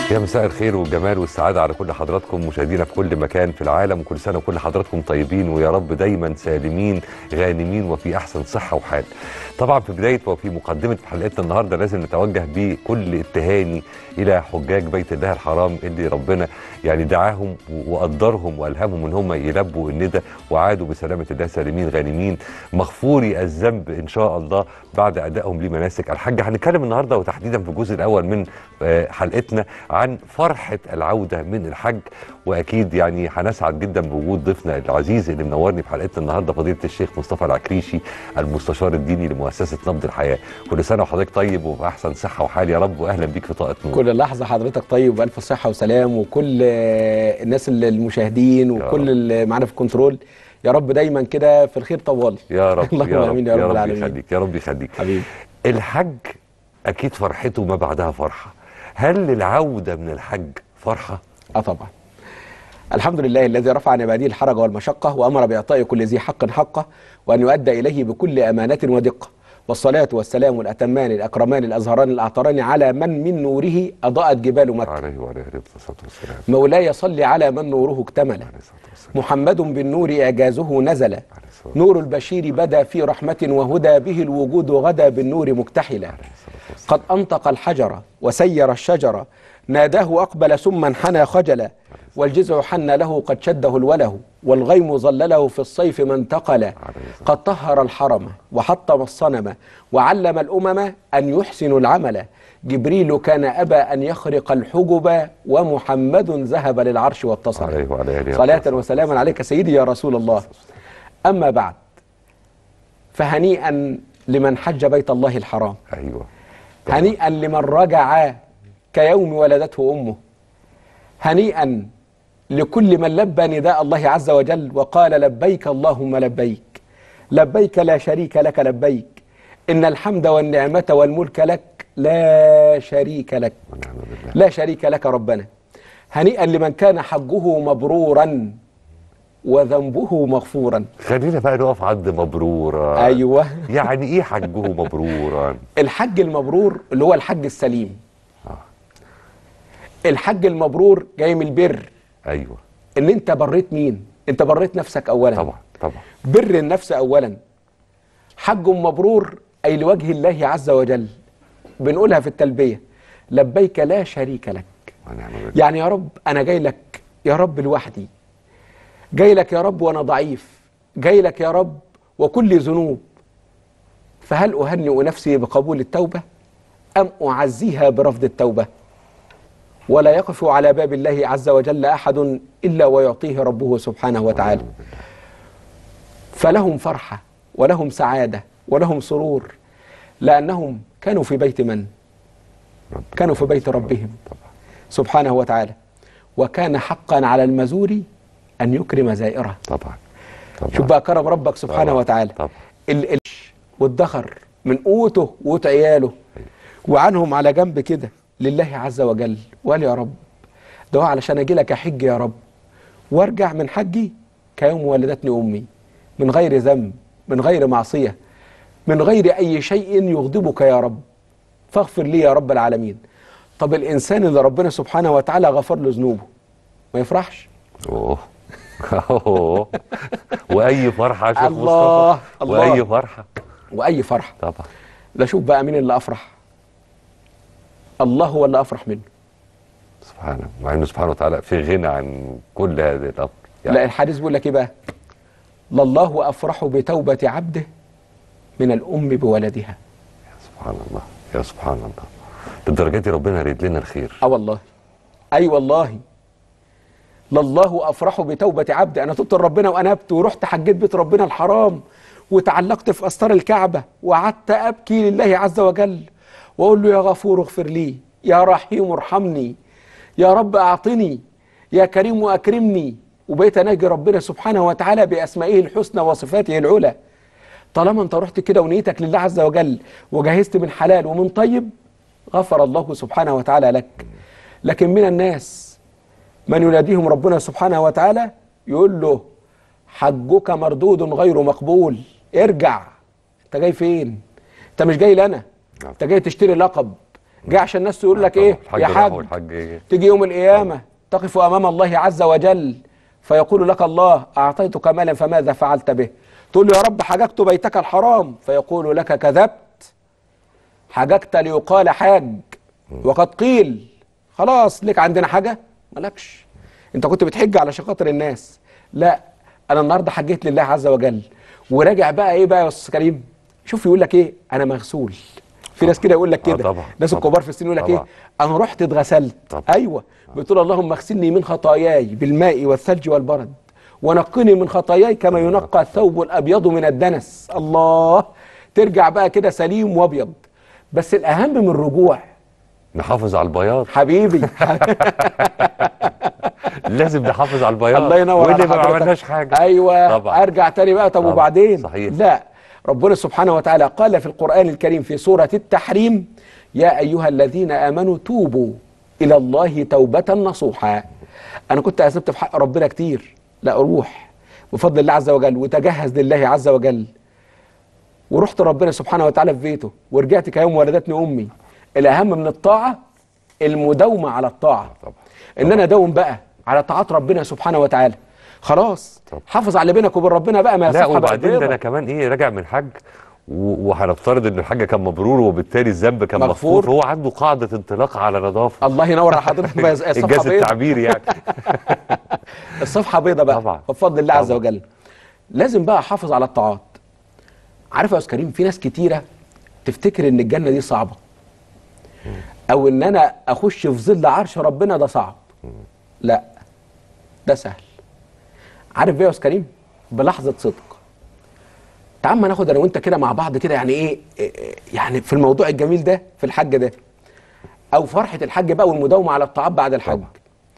يا مساء الخير والجمال والسعادة على كل حضراتكم مشاهدينا في كل مكان في العالم وكل سنة وكل حضراتكم طيبين ويا رب دايما سالمين غانمين وفي أحسن صحة وحال طبعا في بداية وفي مقدمة حلقتنا النهاردة لازم نتوجه بكل التهاني إلى حجاج بيت الله الحرام اللي ربنا يعني دعاهم وقدرهم وألهمهم إن هم يلبوا الندى وعادوا بسلامة الله سالمين غانمين مغفوري الذنب إن شاء الله بعد أدائهم لمناسك الحج هنتكلم النهاردة وتحديدا في الجزء الأول من آه، حلقتنا عن فرحة العودة من الحج وأكيد يعني هنسعد جدا بوجود ضيفنا العزيز اللي منورني في حلقتنا النهاردة فضيلة الشيخ مصطفى العكريشي المستشار الديني لمؤسسة نبض الحياة كل سنة وحضرتك طيب وفي أحسن صحة وحال يا رب وأهلا بيك في طاقة نور كل لحظة حضرتك طيب وألف صحة وسلام وكل آه، الناس اللي- المشاهدين رب. وكل اللي معانا في الكنترول يا رب دايما كده في الخير طوال يا رب اللهم يا رب آمين يا رب العالمين. يخليك يا رب يخليك حبيبي الحج أكيد فرحته ما بعدها فرحة هل العودة من الحج فرحة؟ اه طبعا الحمد لله الذي رفع عن عباده الحرج والمشقة وأمر بإعطاء كل ذي حق حقه وأن يؤدى إليه بكل أمانة ودقة والصلاة والسلام الأتمان الأكرمان الأزهران الأعطران على من من نوره أضاءت جبال مكة عليه وعليه الصلاة والسلام مولاي صل على من نوره اكتمل عليه الصلاة والسلام محمد بالنور إعجازه نزل عليه الصلاة نور البشير بدا في رحمة وهدى به الوجود غدا بالنور مكتحلا والسلام قد أنطق الحجر وسير الشجر ناداه أقبل ثم انحنى خجلا والجزع حن له قد شده الوله والغيم ظلله في الصيف ما انتقل قد طهر الحرم وحطم الصنم وعلم الأمم أن يحسنوا العمل جبريل كان أبى أن يخرق الحجب ومحمد ذهب للعرش واتصل عليه وعلى آله صلاة الصلاة وسلاما عليك سيدي يا رسول الله أما بعد فهنيئا لمن حج بيت الله الحرام أيوه هنيئا لمن رجع كيوم ولدته أمه هنيئا لكل من لبى نداء الله عز وجل وقال لبيك اللهم لبيك لبيك لا شريك لك لبيك إن الحمد والنعمة والملك لك لا شريك لك ونعم بالله لا شريك لك ربنا هنيئا لمن كان حجه مبرورا وذنبه مغفورا خلينا بقى نقف عند مبرورا أيوه يعني ايه حجه مبرورا الحج المبرور اللي هو الحج السليم آه. الحج المبرور جاي من البر ايوه ان انت بريت مين انت بريت نفسك اولا طبعا طبعا بر النفس اولا حج مبرور اي لوجه الله عز وجل بنقولها في التلبيه لبيك لا شريك لك ونعم بالله يعني يا رب انا جاي لك يا رب لوحدي جاي لك يا رب وانا ضعيف جاي لك يا رب وكل ذنوب فهل اهنئ نفسي بقبول التوبه ام اعزيها برفض التوبه ولا يقف على باب الله عز وجل احد الا ويعطيه ربه سبحانه وتعالى ونعم بالله. فلهم فرحه ولهم سعاده ولهم سرور لانهم كانوا في بيت من رب كانوا في بيت ربهم طبعا سبحانه وتعالى وكان حقا على المزور أن يكرم زائره طبعا طبعا شوف بقى كرم ربك سبحانه طبعا. وتعالى طبعا ال ال والدخر من قوته وقوت عياله وعنهم على جنب كده لله عز وجل وقال يا رب ده هو علشان اجي لك احج يا رب وارجع من حجي كيوم ولدتني امي من غير ذنب من غير معصيه من غير اي شيء يغضبك يا رب فاغفر لي يا رب العالمين طب الانسان اللي ربنا سبحانه وتعالى غفر له ذنوبه ما يفرحش اوه أوه. واي فرحه يا شيخ الله، مصطفى الله. واي فرحه واي فرحه طبعا لا شوف بقى مين اللي افرح الله هو اللي افرح منه سبحانه مع انه سبحانه وتعالى في غنى عن كل هذه الامر لا الحديث بيقول لك ايه بقى لله افرح بتوبه عبده من الام بولدها سبحان الله يا سبحان الله للدرجه دي ربنا يريد لنا الخير اه والله اي والله لله افرح بتوبه عبد انا تبت ربنا وانبت ورحت حجيت بيت ربنا الحرام وتعلقت في استار الكعبه وقعدت ابكي لله عز وجل واقول له يا غفور اغفر لي يا رحيم ارحمني يا رب اعطني يا كريم اكرمني وبقيت اناجي ربنا سبحانه وتعالى باسمائه الحسنى وصفاته العلى طالما انت رحت كده ونيتك لله عز وجل وجهزت من حلال ومن طيب غفر الله سبحانه وتعالى لك لكن من الناس من يناديهم ربنا سبحانه وتعالى يقول له حجك مردود غير مقبول ارجع انت جاي فين انت مش جاي لنا نعم. انت جاي تشتري لقب جه عشان الناس تقول لك ايه الحاج يا راح حاج والحاج إيه؟ تيجي يوم القيامة تقف أمام الله عز وجل فيقول لك الله أعطيتك مالا فماذا فعلت به تقول له يا رب حججت بيتك الحرام فيقول لك كذبت حججت ليقال حاج وقد قيل خلاص لك عندنا حاجة مالكش انت كنت بتحج علشان خاطر الناس لا انا النهارده حجيت لله عز وجل وراجع بقى ايه بقى يا استاذ كريم شوف يقول لك ايه انا مغسول في ناس كده يقول لك آه كده طبعا، ناس طبعا، الكبار في السن يقول لك طبعا. ايه انا رحت اتغسلت طبعا. ايوه بتقول اللهم اغسلني من خطاياي بالماء والثلج والبرد ونقني من خطاياي كما ينقى الثوب الابيض من الدنس الله ترجع بقى كده سليم وابيض بس الاهم من الرجوع نحافظ على البياض حبيبي لازم نحافظ على البياض الله ينور واللي على ما حضرتك. عملناش حاجه ايوه طبعا. ارجع تاني بقى طب طبعا. وبعدين صحيح. لا ربنا سبحانه وتعالى قال في القرآن الكريم في سورة التحريم يا أيها الذين آمنوا توبوا إلى الله توبة نصوحا أنا كنت أسبت في حق ربنا كتير لا أروح بفضل الله عز وجل وتجهز لله عز وجل ورحت ربنا سبحانه وتعالى في بيته ورجعت كيوم ولدتني أمي الأهم من الطاعة المداومة على الطاعة طبعا. إن أنا أداوم بقى على طاعات ربنا سبحانه وتعالى خلاص طبعا. حافظ على بينك وبين ربنا بقى ما لا يصح بقى وبعدين ده بيضة. انا كمان ايه راجع من حج و- وهنفترض ان الحج كان مبرور وبالتالي الذنب كان مغفور. مغفور فهو عنده قاعده انطلاق على نظافه الله ينور على حضرتك بقى الصفحه انجاز بيضاء التعبير يعني الصفحه بيضاء بقى طبعا. بفضل الله عز طبعا. وجل لازم بقى احافظ على الطاعات عارف يا استاذ كريم في ناس كتيره تفتكر ان الجنه دي صعبه او ان انا اخش في ظل عرش ربنا ده صعب لا ده سهل عارف ايه يا استاذ كريم بلحظه صدق تعال ما ناخد انا وانت كده مع بعض كده يعني ايه إيه- إيه، يعني في الموضوع الجميل ده في الحج ده او فرحه الحج بقى والمداومه على الطاعات بعد الحج طبعا.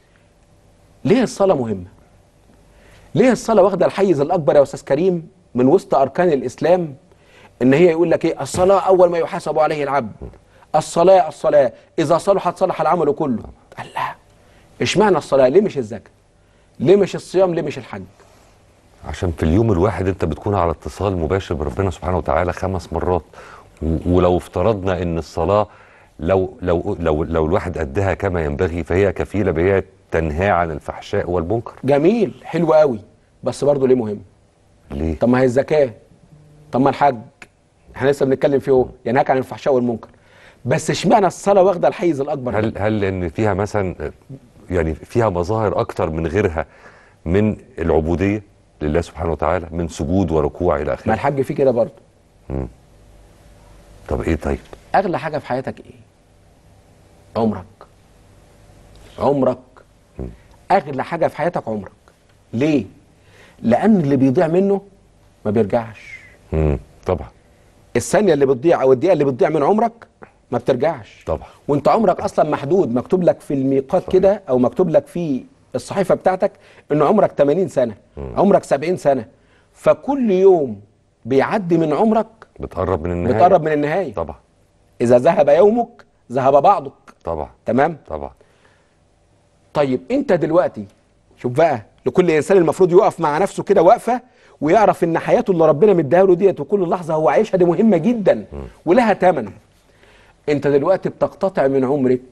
ليه الصلاه مهمه ليه الصلاه واخده الحيز الاكبر يا استاذ كريم من وسط اركان الاسلام ان هي يقول لك ايه الصلاه اول ما يحاسب عليه العبد الصلاه الصلاه اذا صلحت صلح العمل كله قال لا اشمعنى الصلاه ليه مش الزكاه ليه مش الصيام ليه مش الحج عشان في اليوم الواحد انت بتكون على اتصال مباشر بربنا سبحانه وتعالى خمس مرات و- ولو افترضنا ان الصلاه لو لو لو لو الواحد ادها كما ينبغي فهي كفيله بهي تنهى عن الفحشاء والمنكر جميل حلو قوي بس برضه ليه مهم ليه؟ طب ما هي الزكاه طب ما الحج احنا لسه بنتكلم فيه اهو ينهاك عن الفحشاء والمنكر بس اشمعنى الصلاه واخده الحيز الاكبر هل هل لان فيها مثلا يعني فيها مظاهر اكتر من غيرها من العبوديه لله سبحانه وتعالى من سجود وركوع الى ما اخره الحج فيه كده برضه طب ايه طيب اغلى حاجه في حياتك ايه عمرك عمرك اغلى حاجه في حياتك عمرك ليه لان اللي بيضيع منه ما بيرجعش امم طبعا الثانيه اللي بتضيع او الدقيقه اللي بتضيع من عمرك ما بترجعش طبعا وانت عمرك اصلا محدود مكتوب لك في الميقات كده او مكتوب لك في الصحيفه بتاعتك ان عمرك 80 سنه عمرك 70 سنه فكل يوم بيعدي من عمرك بتقرب من النهايه بتقرب من النهايه طبعا اذا ذهب يومك ذهب بعضك طبعا تمام طبعا طيب انت دلوقتي شوف بقى لكل انسان المفروض يقف مع نفسه كده واقفه ويعرف ان حياته اللي ربنا مديها له ديت وكل لحظه هو عايشها دي مهمه جدا ولها ثمن انت دلوقتي بتقتطع من عمرك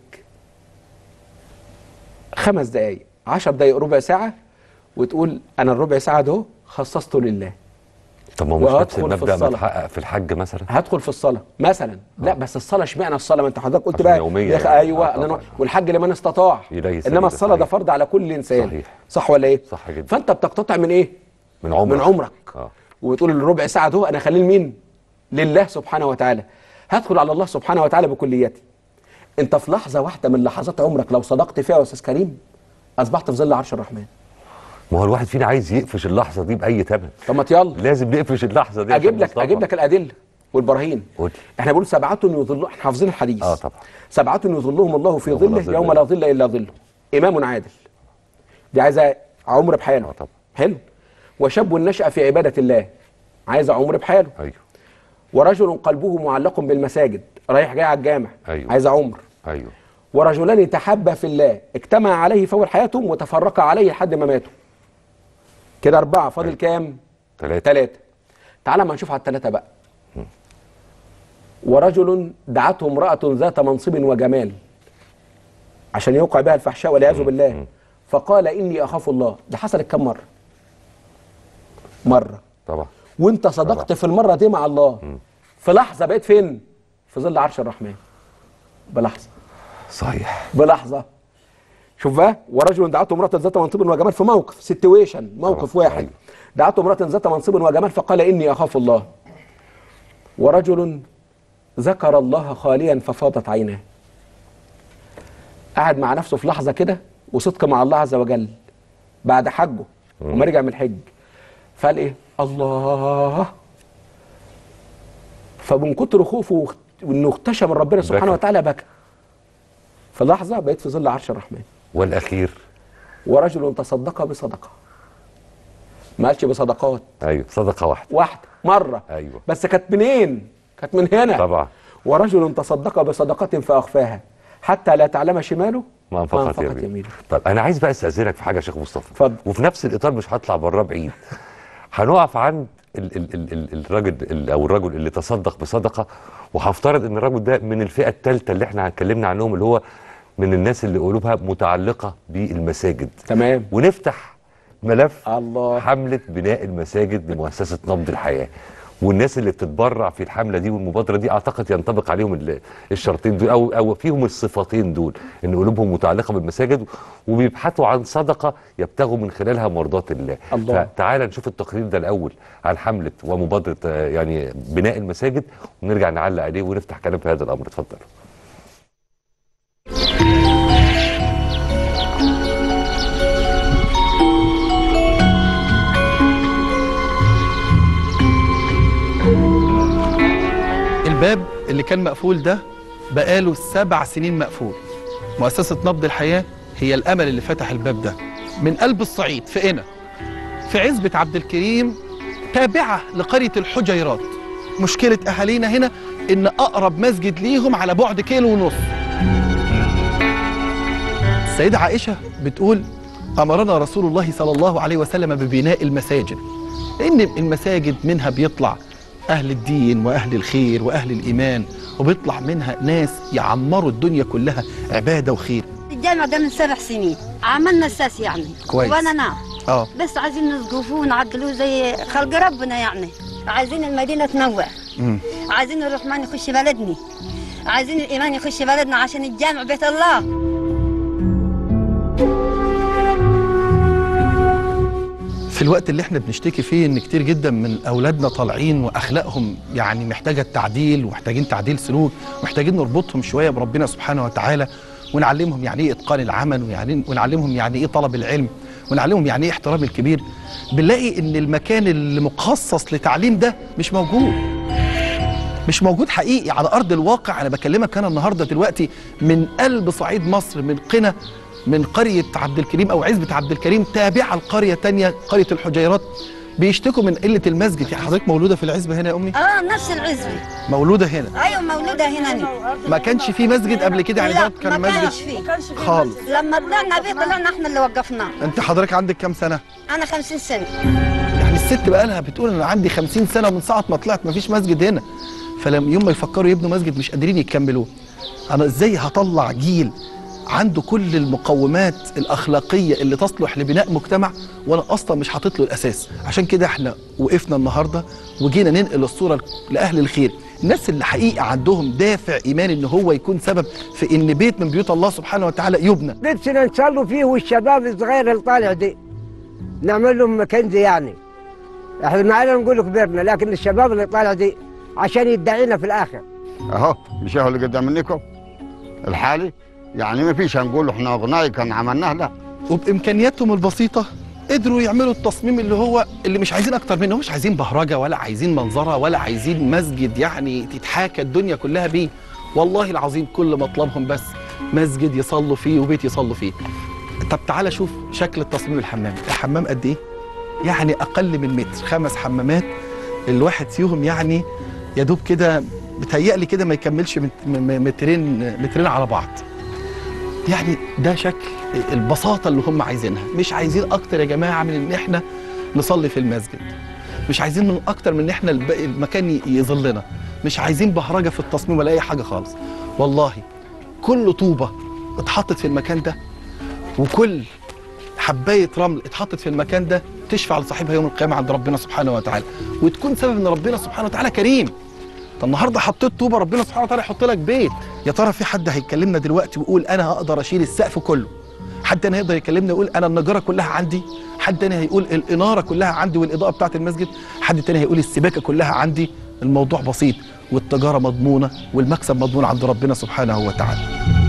خمس دقايق عشر دقايق ربع ساعه وتقول انا الربع ساعه ده خصصته لله طب ما هو مش نفس وهدخل في المبدا ما الصلاة. اتحقق في الحج مثلا هدخل في الصلاه مثلا لا بس الصلاه اشمعنى الصلاه ما انت حضرتك قلت عشان بقى يومية يا أخي يعني. ايوه آه أنا طبعاً. والحج لمن استطاع إليه سبيل، انما الصلاه ده صحيح. فرض على كل انسان صحيح. صح ولا ايه صح جدا. فانت بتقتطع من ايه من عمرك من عمرك اه وتقول الربع ساعه ده انا اخليه لمين لله سبحانه وتعالى هدخل على الله سبحانه وتعالى بكليتي انت في لحظه واحده من لحظات عمرك لو صدقت فيها يا استاذ كريم اصبحت في ظل عرش الرحمن ما هو الواحد فينا عايز يقفش اللحظه دي باي ثمن طب ما يلا لازم نقفش اللحظه دي اجيب عشان لك مصطفى. اجيب لك الادله والبراهين قول. احنا بنقول سبعه يظل احنا حافظين الحديث آه طبعا. سبعه يظلهم الله في يوم لا ظله ظل يوم إلا لا ظل الا ظله امام عادل دي عايزه عمر بحاله آه طبعا. حلو وشاب نشأ في عباده الله عايزه عمر بحاله ايوه ورجل قلبه معلق بالمساجد رايح جاي على الجامع أيوة. عايز عمر ايوه ورجلان تحبا في الله اجتمع عليه فور حياتهم وتفرقا عليه لحد ما ماتوا كده أربعة فاضل أيوة. كام؟ ثلاثه ثلاثة تعال ما نشوف على الثلاثة بقى ورجل دعته امرأة ذات منصب وجمال عشان يوقع بها الفحشاء والعياذ بالله فقال إني أخاف الله ده حصلت كم مرة مرة طبعا وانت صدقت في المرة دي مع الله في لحظة بقيت فين في ظل عرش الرحمن بلحظة صحيح بلحظة شوف بقى ورجل دعته امرأة ذات منصب وجمال في موقف سيتويشن موقف طبعا. واحد أيوة. دعته امرأة ذات منصب وجمال فقال إني أخاف الله ورجل ذكر الله خاليا ففاضت عيناه قعد مع نفسه في لحظة كده وصدق مع الله عز وجل بعد حجه وما رجع من الحج فقال ايه الله فمن كتر خوفه واخت- وانه اختشى من ربنا سبحانه بكى. وتعالى بكى في لحظة بقيت في ظل عرش الرحمن والاخير ورجل تصدق بصدقة ما قالش بصدقات ايوه صدقه واحده واحدة مرة أيوة. بس كانت منين؟ كانت من هنا طبعا ورجل تصدق بصدقة فأخفاها حتى لا تعلم شماله ما انفقت يمينه يمينه طب انا عايز بقى استاذنك في حاجه يا شيخ مصطفى اتفضل. وفي نفس الاطار مش هطلع براه بعيد هنقف عند ال ال ال ال الراجل ال او الرجل اللي تصدق بصدقه وهفترض ان الرجل ده من الفئه الثالثه اللي احنا اتكلمنا عنهم اللي هو من الناس اللي قلوبها متعلقه بالمساجد تمام ونفتح ملف الله. حمله بناء المساجد لمؤسسه نبض الحياه والناس اللي بتتبرع في الحمله دي والمبادره دي اعتقد ينطبق عليهم ال- الشرطين دول او او فيهم الصفتين دول ان قلوبهم متعلقه بالمساجد وبيبحثوا عن صدقه يبتغوا من خلالها مرضاه الله الله. فتعال نشوف التقرير ده الاول عن حمله ومبادره آه، يعني بناء المساجد ونرجع نعلق عليه ونفتح كلام في هذا الامر اتفضل الباب اللي كان مقفول ده بقاله سبع سنين مقفول مؤسسة نبض الحياة هي الأمل اللي فتح الباب ده من قلب الصعيد في قنا في عزبة عبد الكريم تابعة لقرية الحجيرات مشكلة أهالينا هنا إن أقرب مسجد ليهم على بعد كيلو ونص السيدة عائشة بتقول أمرنا رسول الله صلى الله عليه وسلم ببناء المساجد لأن المساجد منها بيطلع أهل الدين وأهل الخير وأهل الإيمان وبيطلع منها ناس يعمروا الدنيا كلها عبادة وخير الجامع ده من سبع سنين عملنا اساس يعني كويس. وانا نعم اه بس عايزين نسقفوه ونعدلوه زي خلق ربنا يعني عايزين المدينه تنوع مم. عايزين الرحمن يخش بلدنا عايزين الايمان يخش بلدنا عشان الجامع بيت الله في الوقت اللي احنا بنشتكي فيه ان كتير جدا من اولادنا طالعين واخلاقهم يعني محتاجه تعديل ومحتاجين تعديل سلوك محتاجين نربطهم شويه بربنا سبحانه وتعالى ونعلمهم يعني ايه اتقان العمل ويعني ونعلمهم يعني ايه طلب العلم ونعلمهم يعني ايه احترام الكبير بنلاقي ان المكان اللي مخصص لتعليم ده مش موجود مش موجود حقيقي على ارض الواقع انا بكلمك انا النهارده دلوقتي من قلب صعيد مصر من قنا من قريه عبد الكريم او عزبه عبد الكريم تابعه لقريه تانية قريه الحجيرات بيشتكوا من قله المسجد يعني حضرتك مولوده في العزبه هنا يا امي اه نفس العزبه مولوده هنا ايوه مولوده هنا أنا. ما كانش في مسجد قبل كده يعني لا ده كان ما مسجد كانش فيه خالص لما طلعنا بيه طلعنا احنا اللي وقفناه انت حضرتك عندك كام سنه انا 50 سنه يعني الست بقى لها بتقول انا عندي 50 سنه ومن ساعه ما طلعت ما فيش مسجد هنا فلما يوم ما يفكروا يبنوا مسجد مش قادرين يكملوه انا ازاي هطلع جيل عنده كل المقومات الاخلاقيه اللي تصلح لبناء مجتمع وانا اصلا مش حاطط له الاساس عشان كده احنا وقفنا النهارده وجينا ننقل الصوره لاهل الخير الناس اللي حقيقه عندهم دافع ايمان ان هو يكون سبب في ان بيت من بيوت الله سبحانه وتعالى يبنى نفسنا نصلوا فيه والشباب الصغير اللي طالع دي نعمل لهم مكنزي يعني احنا معانا نقول كبرنا لكن الشباب اللي طالع دي عشان يدعينا في الاخر اهو مش هو اللي قدام منكم الحالي يعني ما فيش هنقول احنا اغناي كان عملناه لا وبامكانياتهم البسيطه قدروا يعملوا التصميم اللي هو اللي مش عايزين اكتر منه مش عايزين بهرجه ولا عايزين منظره ولا عايزين مسجد يعني تتحاكى الدنيا كلها بيه والله العظيم كل مطلبهم بس مسجد يصلوا فيه وبيت يصلوا فيه طب تعالى شوف شكل التصميم الحمام الحمام قد ايه يعني اقل من متر خمس حمامات الواحد فيهم يعني يا دوب كده بتهيألي كده ما يكملش مت- م- م- مترين مترين على بعض يعني ده شكل البساطة اللي هم عايزينها مش عايزين أكتر يا جماعة من إن إحنا نصلي في المسجد مش عايزين من اكتر من ان احنا الب- المكان ي- يظلنا مش عايزين بهرجه في التصميم ولا اي حاجه خالص والله كل طوبه اتحطت في المكان ده وكل حبايه رمل اتحطت في المكان ده تشفع لصاحبها يوم القيامه عند ربنا سبحانه وتعالى وتكون سبب ان ربنا سبحانه وتعالى كريم طب النهارده حطيت طوبه ربنا سبحانه وتعالى يحط لك بيت يا ترى في حد هيكلمنا دلوقتي ويقول انا هقدر اشيل السقف كله حد تاني هيقدر يكلمنا يقول انا النجاره كلها عندي حد تاني هيقول الاناره كلها عندي والاضاءه بتاعه المسجد حد تاني هيقول السباكه كلها عندي الموضوع بسيط والتجاره مضمونه والمكسب مضمون عند ربنا سبحانه وتعالى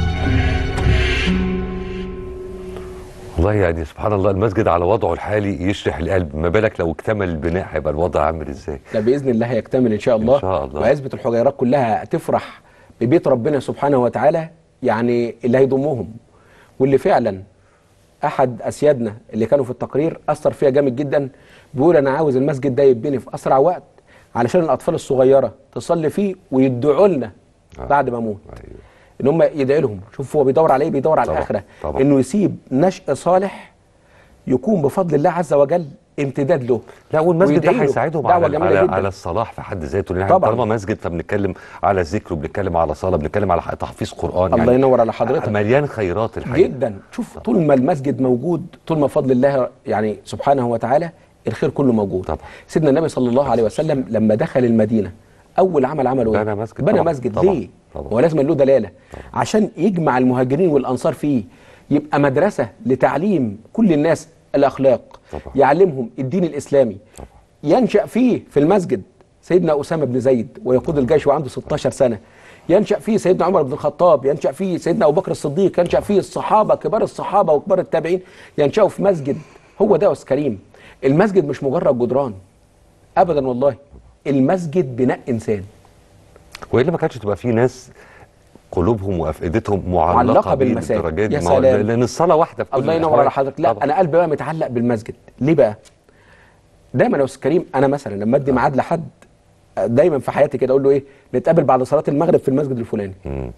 والله يعني سبحان الله المسجد على وضعه الحالي يشرح القلب ما بالك لو اكتمل البناء هيبقى الوضع عامل ازاي لا باذن الله هيكتمل ان شاء الله إن شاء الله. وعزبه الحجيرات كلها تفرح ببيت ربنا سبحانه وتعالى يعني اللي هيضمهم واللي فعلا احد اسيادنا اللي كانوا في التقرير اثر فيها جامد جدا بيقول انا عاوز المسجد ده يتبني في اسرع وقت علشان الاطفال الصغيره تصلي فيه ويدعوا لنا آه. بعد ما اموت أيوه. ان هم يدعي لهم شوف هو بيدور على ايه بيدور على طبعا، الاخره طبعا. انه يسيب نشء صالح يكون بفضل الله عز وجل امتداد له لا والمسجد ويدعي ده له. هيساعدهم دعوة على جميلة على, جداً. على الصلاح في حد ذاته لان إحنا طبعاً. طالما مسجد فبنتكلم على ذكر وبنتكلم على صلاه بنتكلم على تحفيظ قران الله ينور على حضرتك. مليان خيرات الحقيقه جدا شوف طول ما المسجد موجود طول ما فضل الله يعني سبحانه وتعالى الخير كله موجود طبعا. سيدنا النبي صلى الله عليه وسلم لما دخل المدينه اول عمل عمله ايه بنى مسجد بنى طبعاً. مسجد طبعاً. ليه طبعاً. هو لازم له دلاله عشان يجمع المهاجرين والانصار فيه يبقى مدرسه لتعليم كل الناس الاخلاق طبعاً. يعلمهم الدين الاسلامي طبعاً. ينشا فيه في المسجد سيدنا اسامه بن زيد ويقود الجيش وعنده 16 سنه ينشا فيه سيدنا عمر بن الخطاب ينشا فيه سيدنا ابو بكر الصديق ينشا فيه الصحابه كبار الصحابه وكبار التابعين ينشأوا في مسجد هو ده يا أستاذ كريم المسجد مش مجرد جدران ابدا والله المسجد بناء انسان والا ما كانتش تبقى في ناس قلوبهم وافئدتهم معلقه, معلقة بيه بالمساجد. للدرجة دي. يا ما هو سلام. لان الصلاه واحده في كل الله ينور الأحوال. على حضرتك لا طبعاً. انا قلبي بقى متعلق بالمسجد ليه بقى دايما يا استاذ كريم انا مثلا لما ادي ميعاد لحد دايما في حياتي كده اقول له ايه نتقابل بعد صلاه المغرب في المسجد الفلاني مم.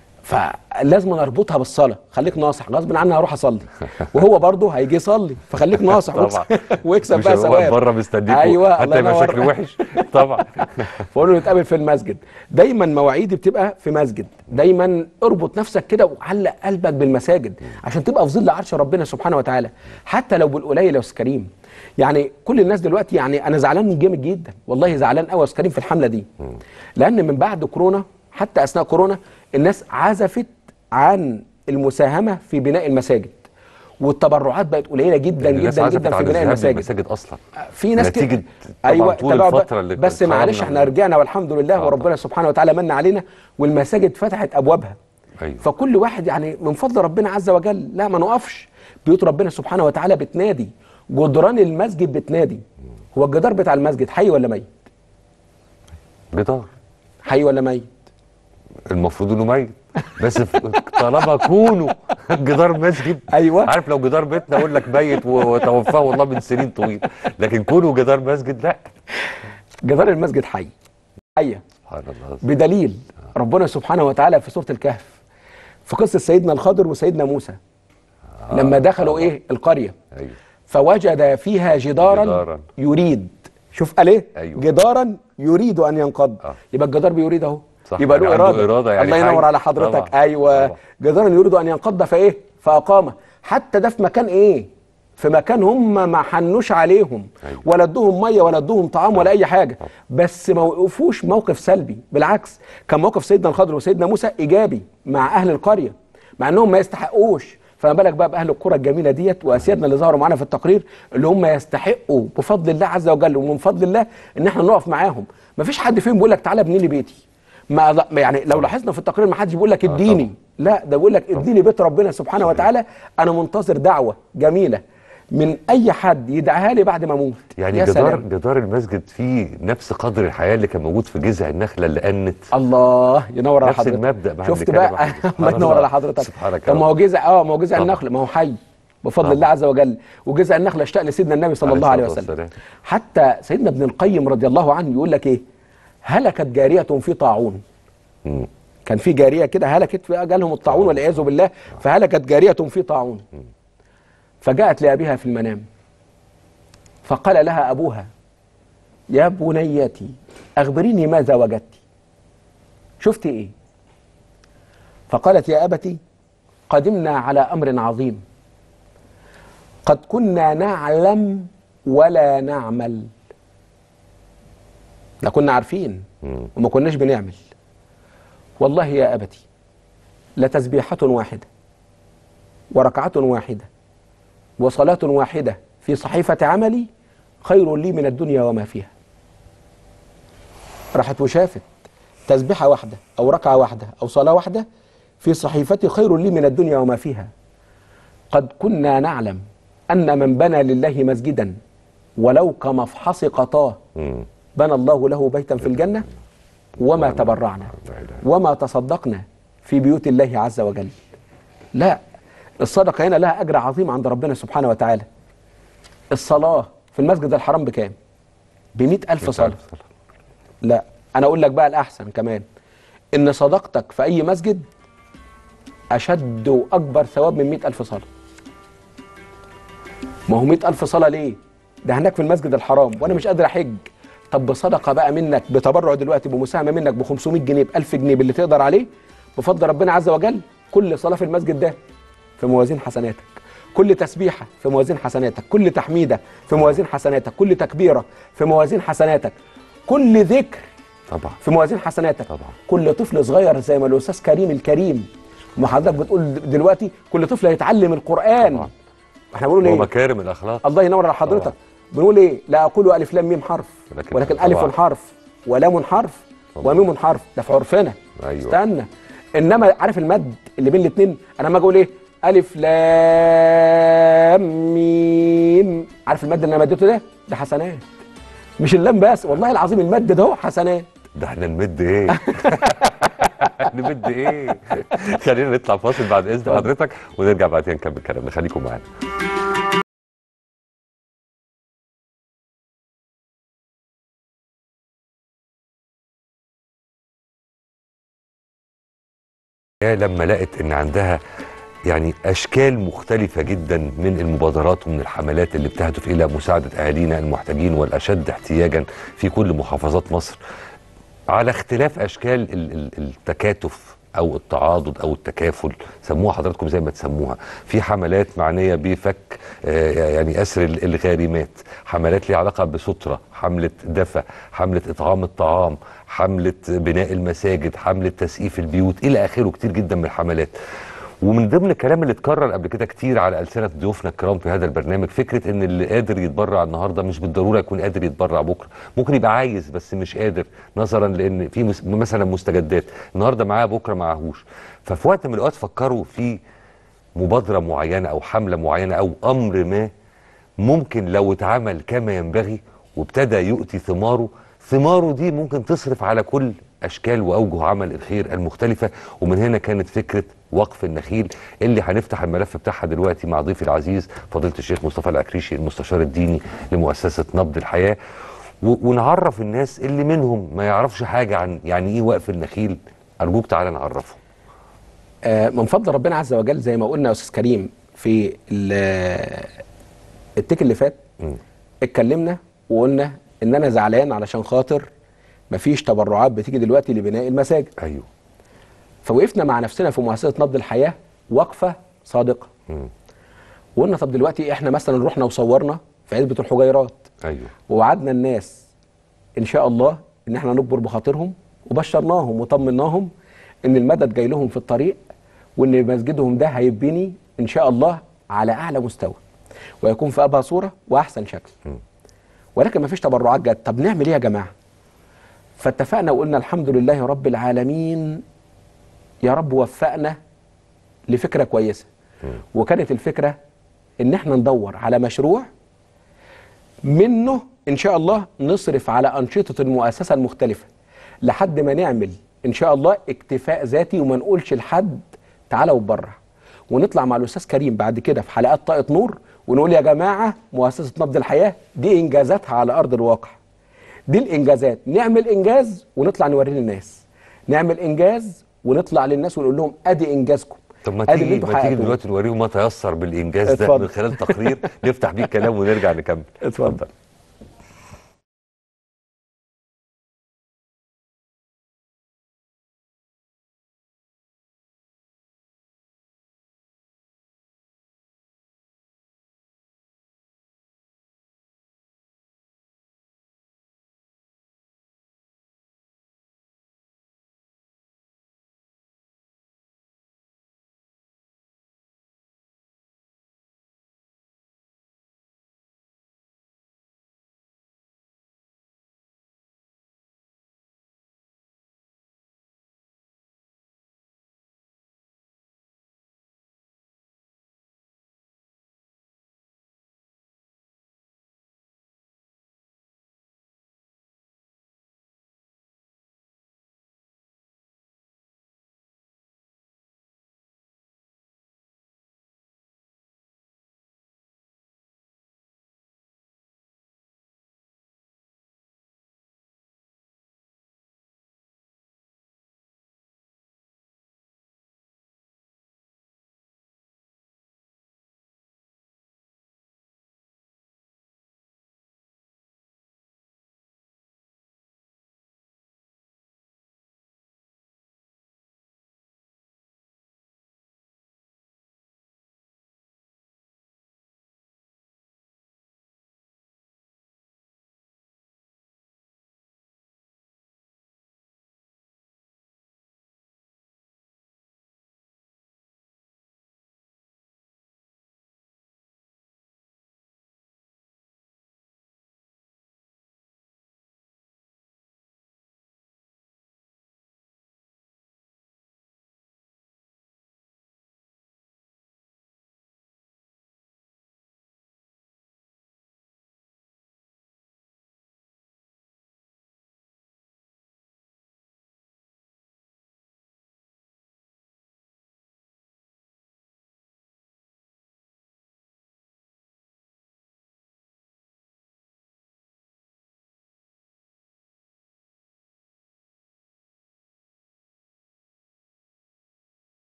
فلازم نربطها بالصلاه خليك ناصح غصب عني هروح اصلي وهو برضه هيجي يصلي فخليك ناصح طبعا ويكسب مش بقى هيبقى واقف ثواب بره مستنيكوا ايوه الله حتى يبقى ينور. شكله وحش طبعا فقول له نتقابل في المسجد دايما مواعيدي بتبقى في مسجد دايما اربط نفسك كده وعلق قلبك بالمساجد عشان تبقى في ظل عرش ربنا سبحانه وتعالى حتى لو بالقليل يا استاذ كريم يعني كل الناس دلوقتي يعني انا زعلان جامد جدا والله زعلان قوي يا استاذ كريم في الحمله دي لان من بعد كورونا حتى اثناء كورونا الناس عزفت عن المساهمه في بناء المساجد والتبرعات بقت قليله جدا الناس جدا عزفت جدا في عن بناء الذهاب المساجد للمساجد اصلا في ناس كده نتيجة طبعاً طول تبعوا بقى. الفترة اللي بس اتخرجنا معلش احنا منها. رجعنا والحمد لله آه وربنا سبحانه وتعالى من علينا والمساجد فتحت ابوابها ايوه فكل واحد يعني من فضل ربنا عز وجل لا ما نقفش بيوت ربنا سبحانه وتعالى بتنادي جدران المسجد بتنادي هو الجدار بتاع المسجد حي ولا ميت جدار حي ولا ميت المفروض انه ميت بس في- طالما كونه جدار مسجد أيوة. عارف لو جدار بيتنا اقول لك ميت و- وتوفاه والله من سنين طويل لكن كونه جدار مسجد لا جدار المسجد حي حيه سبحان الله بدليل ربنا سبحانه وتعالى في سورة الكهف في قصة سيدنا الخضر وسيدنا موسى لما دخلوا ايه القرية ايوه فوجد فيها جدارا, جداراً. يريد شوف قال ايه أيوة. جدارا يريد ان ينقض آه. يبقى الجدار بيريد اهو صح، يبقى يعني له عنده اراده, إرادة يعني الله ينور حي. على حضرتك طبعاً. ايوه طبعاً. جدارا يريد ان ينقض فايه فاقامه حتى ده في مكان ايه في مكان هم ما حنوش عليهم أيوة. ولا ادوهم ميه ولا ادوهم طعام ولا اي حاجه بس ما وقفوش موقف سلبي بالعكس كان موقف سيدنا الخضر وسيدنا موسى ايجابي مع اهل القريه مع انهم ما يستحقوش فما بالك بقى باهل القرى الجميله ديت واسيادنا اللي ظهروا معانا في التقرير اللي هم يستحقوا بفضل الله عز وجل ومن فضل الله ان احنا نقف معاهم ما فيش حد فيهم بيقول لك تعالى ابني لي بيتي ما ما يعني لو لاحظنا في التقرير ما حدش بيقول لك اديني لا ده بيقول لك اديني بيت ربنا سبحانه وتعالى انا منتظر دعوه جميله من اي حد يدعيها لي بعد ما اموت يعني يا جدار سلام. جدار المسجد فيه نفس قدر الحياه اللي كان موجود في جذع النخله اللي انت الله ينور على نفس حضرتك المبدأ ما شفت بنتكلم بقى عن- سبحان الله ينور الله. على حضرتك سبحانك طب يا ما هو رب. جذع اه ما هو جذع طبعا. النخل ما هو حي بفضل طبعا. الله عز وجل وجذع النخله اشتاق لسيدنا النبي صلى عليه الله عليه الصلاة وسلم والسلام. حتى سيدنا ابن القيم رضي الله عنه يقول لك ايه هلكت جاريه في طاعون مم. كان في جاريه كده هلكت في جالهم الطاعون والعياذ بالله فهلكت جاريه في طاعون فجاءت لابيها في المنام فقال لها ابوها يا بنيتي أخبريني ماذا وجدت شفت إيه فقالت يا أبتي قدمنا على أمر عظيم قد كنا نعلم ولا نعمل لا كنا عارفين مم. وما كناش بنعمل والله يا أبتي لتسبيحة واحدة وركعة واحدة وصلاة واحدة في صحيفة عملي خير لي من الدنيا وما فيها راحت وشافت تسبيحة واحدة أو ركعة واحدة أو صلاة واحدة في صحيفتي خير لي من الدنيا وما فيها قد كنا نعلم أن من بنى لله مسجدا ولو كمفحص قطاه مم. بنى الله له بيتا في الجنة وما تبرعنا لا إله إلا وما تصدقنا في بيوت الله عز وجل لا الصدقة هنا لها أجر عظيم عند ربنا سبحانه وتعالى الصلاة في المسجد الحرام بكام بمئة ألف صلاة لا أنا أقول لك بقى الأحسن كمان إن صدقتك في أي مسجد أشد وأكبر ثواب من مئة ألف صلاة ما هو مئة ألف صلاة ليه ده هناك في المسجد الحرام وأنا مش قادر أحج طب بصدقة بقى منك بتبرع دلوقتي بمساهمة منك ب 500 جنيه ب 1000 جنيه باللي تقدر عليه بفضل ربنا عز وجل كل صلاة في المسجد ده في موازين حسناتك كل تسبيحة في موازين حسناتك كل تحميدة في موازين حسناتك كل تكبيرة في موازين حسناتك كل ذكر طبعا في موازين حسناتك طبعا. كل طفل صغير زي ما الاستاذ كريم الكريم ما حضرتك بتقول دلوقتي كل طفل هيتعلم القران طبعا. احنا بنقول ايه ومكارم الاخلاق الله ينور على حضرتك طبعا. بنقول ايه لا اقول الف لام ميم حرف ولكن ولكن, طبعا. الف حرف ولام حرف طبعا. وميم حرف ده في عرفنا أيوة. استنى انما عارف المد اللي بين الاثنين انا لما اجي اقول ايه الف لام ميم عارف المد اللي انا مديته ده ده حسنات مش اللام بس والله العظيم المد ده هو حسنات ده احنا نمد ايه نمد ايه خلينا نطلع فاصل بعد اذن حضرتك ونرجع بعدين نكمل كلامنا خليكم معانا هي لما لقت ان عندها يعني اشكال مختلفه جدا من المبادرات ومن الحملات اللي بتهدف الى مساعده اهالينا المحتاجين والاشد احتياجا في كل محافظات مصر على اختلاف اشكال ال- ال- التكاتف او التعاضد او التكافل سموها حضراتكم زي ما تسموها في حملات معنيه بفك آه، يعني اسر ال- الغارمات حملات ليها علاقه بستره حمله دفى حمله اطعام الطعام حمله بناء المساجد حمله تسقيف البيوت الى اخره كتير جدا من الحملات ومن ضمن الكلام اللي اتكرر قبل كده كتير على ألسنة ضيوفنا الكرام في هذا البرنامج فكرة ان اللي قادر يتبرع النهارده مش بالضرورة يكون قادر يتبرع بكرة ممكن يبقى عايز بس مش قادر نظرا لان في مس- مثلا مستجدات النهارده معاه بكرة معهوش ففي وقت من الاوقات فكروا في مبادرة معينة او حملة معينة او امر ما ممكن لو اتعمل كما ينبغي وابتدى يؤتي ثماره ثماره دي ممكن تصرف على كل اشكال واوجه عمل الخير المختلفه ومن هنا كانت فكره وقف النخيل اللي هنفتح الملف بتاعها دلوقتي مع ضيفي العزيز فضيله الشيخ مصطفى العكريشي المستشار الديني لمؤسسه نبض الحياه و- ونعرف الناس اللي منهم ما يعرفش حاجه عن يعني ايه وقف النخيل ارجوك تعالى نعرفهم آه، من فضل ربنا عز وجل زي ما قلنا يا استاذ كريم في ال- التيك اللي فات مم. اتكلمنا وقلنا ان انا زعلان علشان خاطر مفيش تبرعات بتيجي دلوقتي لبناء المساجد ايوه فوقفنا مع نفسنا في مؤسسه نبض الحياه وقفه صادقه مم. وقلنا طب دلوقتي احنا مثلا رحنا وصورنا في عزبه الحجيرات ايوه ووعدنا الناس ان شاء الله ان احنا نكبر بخاطرهم وبشرناهم وطمناهم ان المدد جاي لهم في الطريق وان مسجدهم ده هيبني ان شاء الله على اعلى مستوى ويكون في ابهى صوره واحسن شكل ولكن ما فيش تبرعات جت طب نعمل ايه يا جماعه فاتفقنا وقلنا الحمد لله رب العالمين يا رب وفقنا لفكره كويسه وكانت الفكره ان احنا ندور على مشروع منه ان شاء الله نصرف على انشطه المؤسسه المختلفه لحد ما نعمل ان شاء الله اكتفاء ذاتي وما نقولش لحد تعالى واتبرع ونطلع مع الاستاذ كريم بعد كده في حلقات طاقه نور ونقول يا جماعه مؤسسه نبض الحياه دي انجازاتها على ارض الواقع دي الانجازات نعمل انجاز ونطلع نوريه للناس نعمل انجاز ونطلع للناس ونقول لهم ادي انجازكم طب ما أدي اللي تيجي انتوا ما تيجي حققتوه. دلوقتي نوريهم ما تيسر بالانجاز ده اتفضل. من خلال تقرير نفتح بيه الكلام ونرجع نكمل اتفضل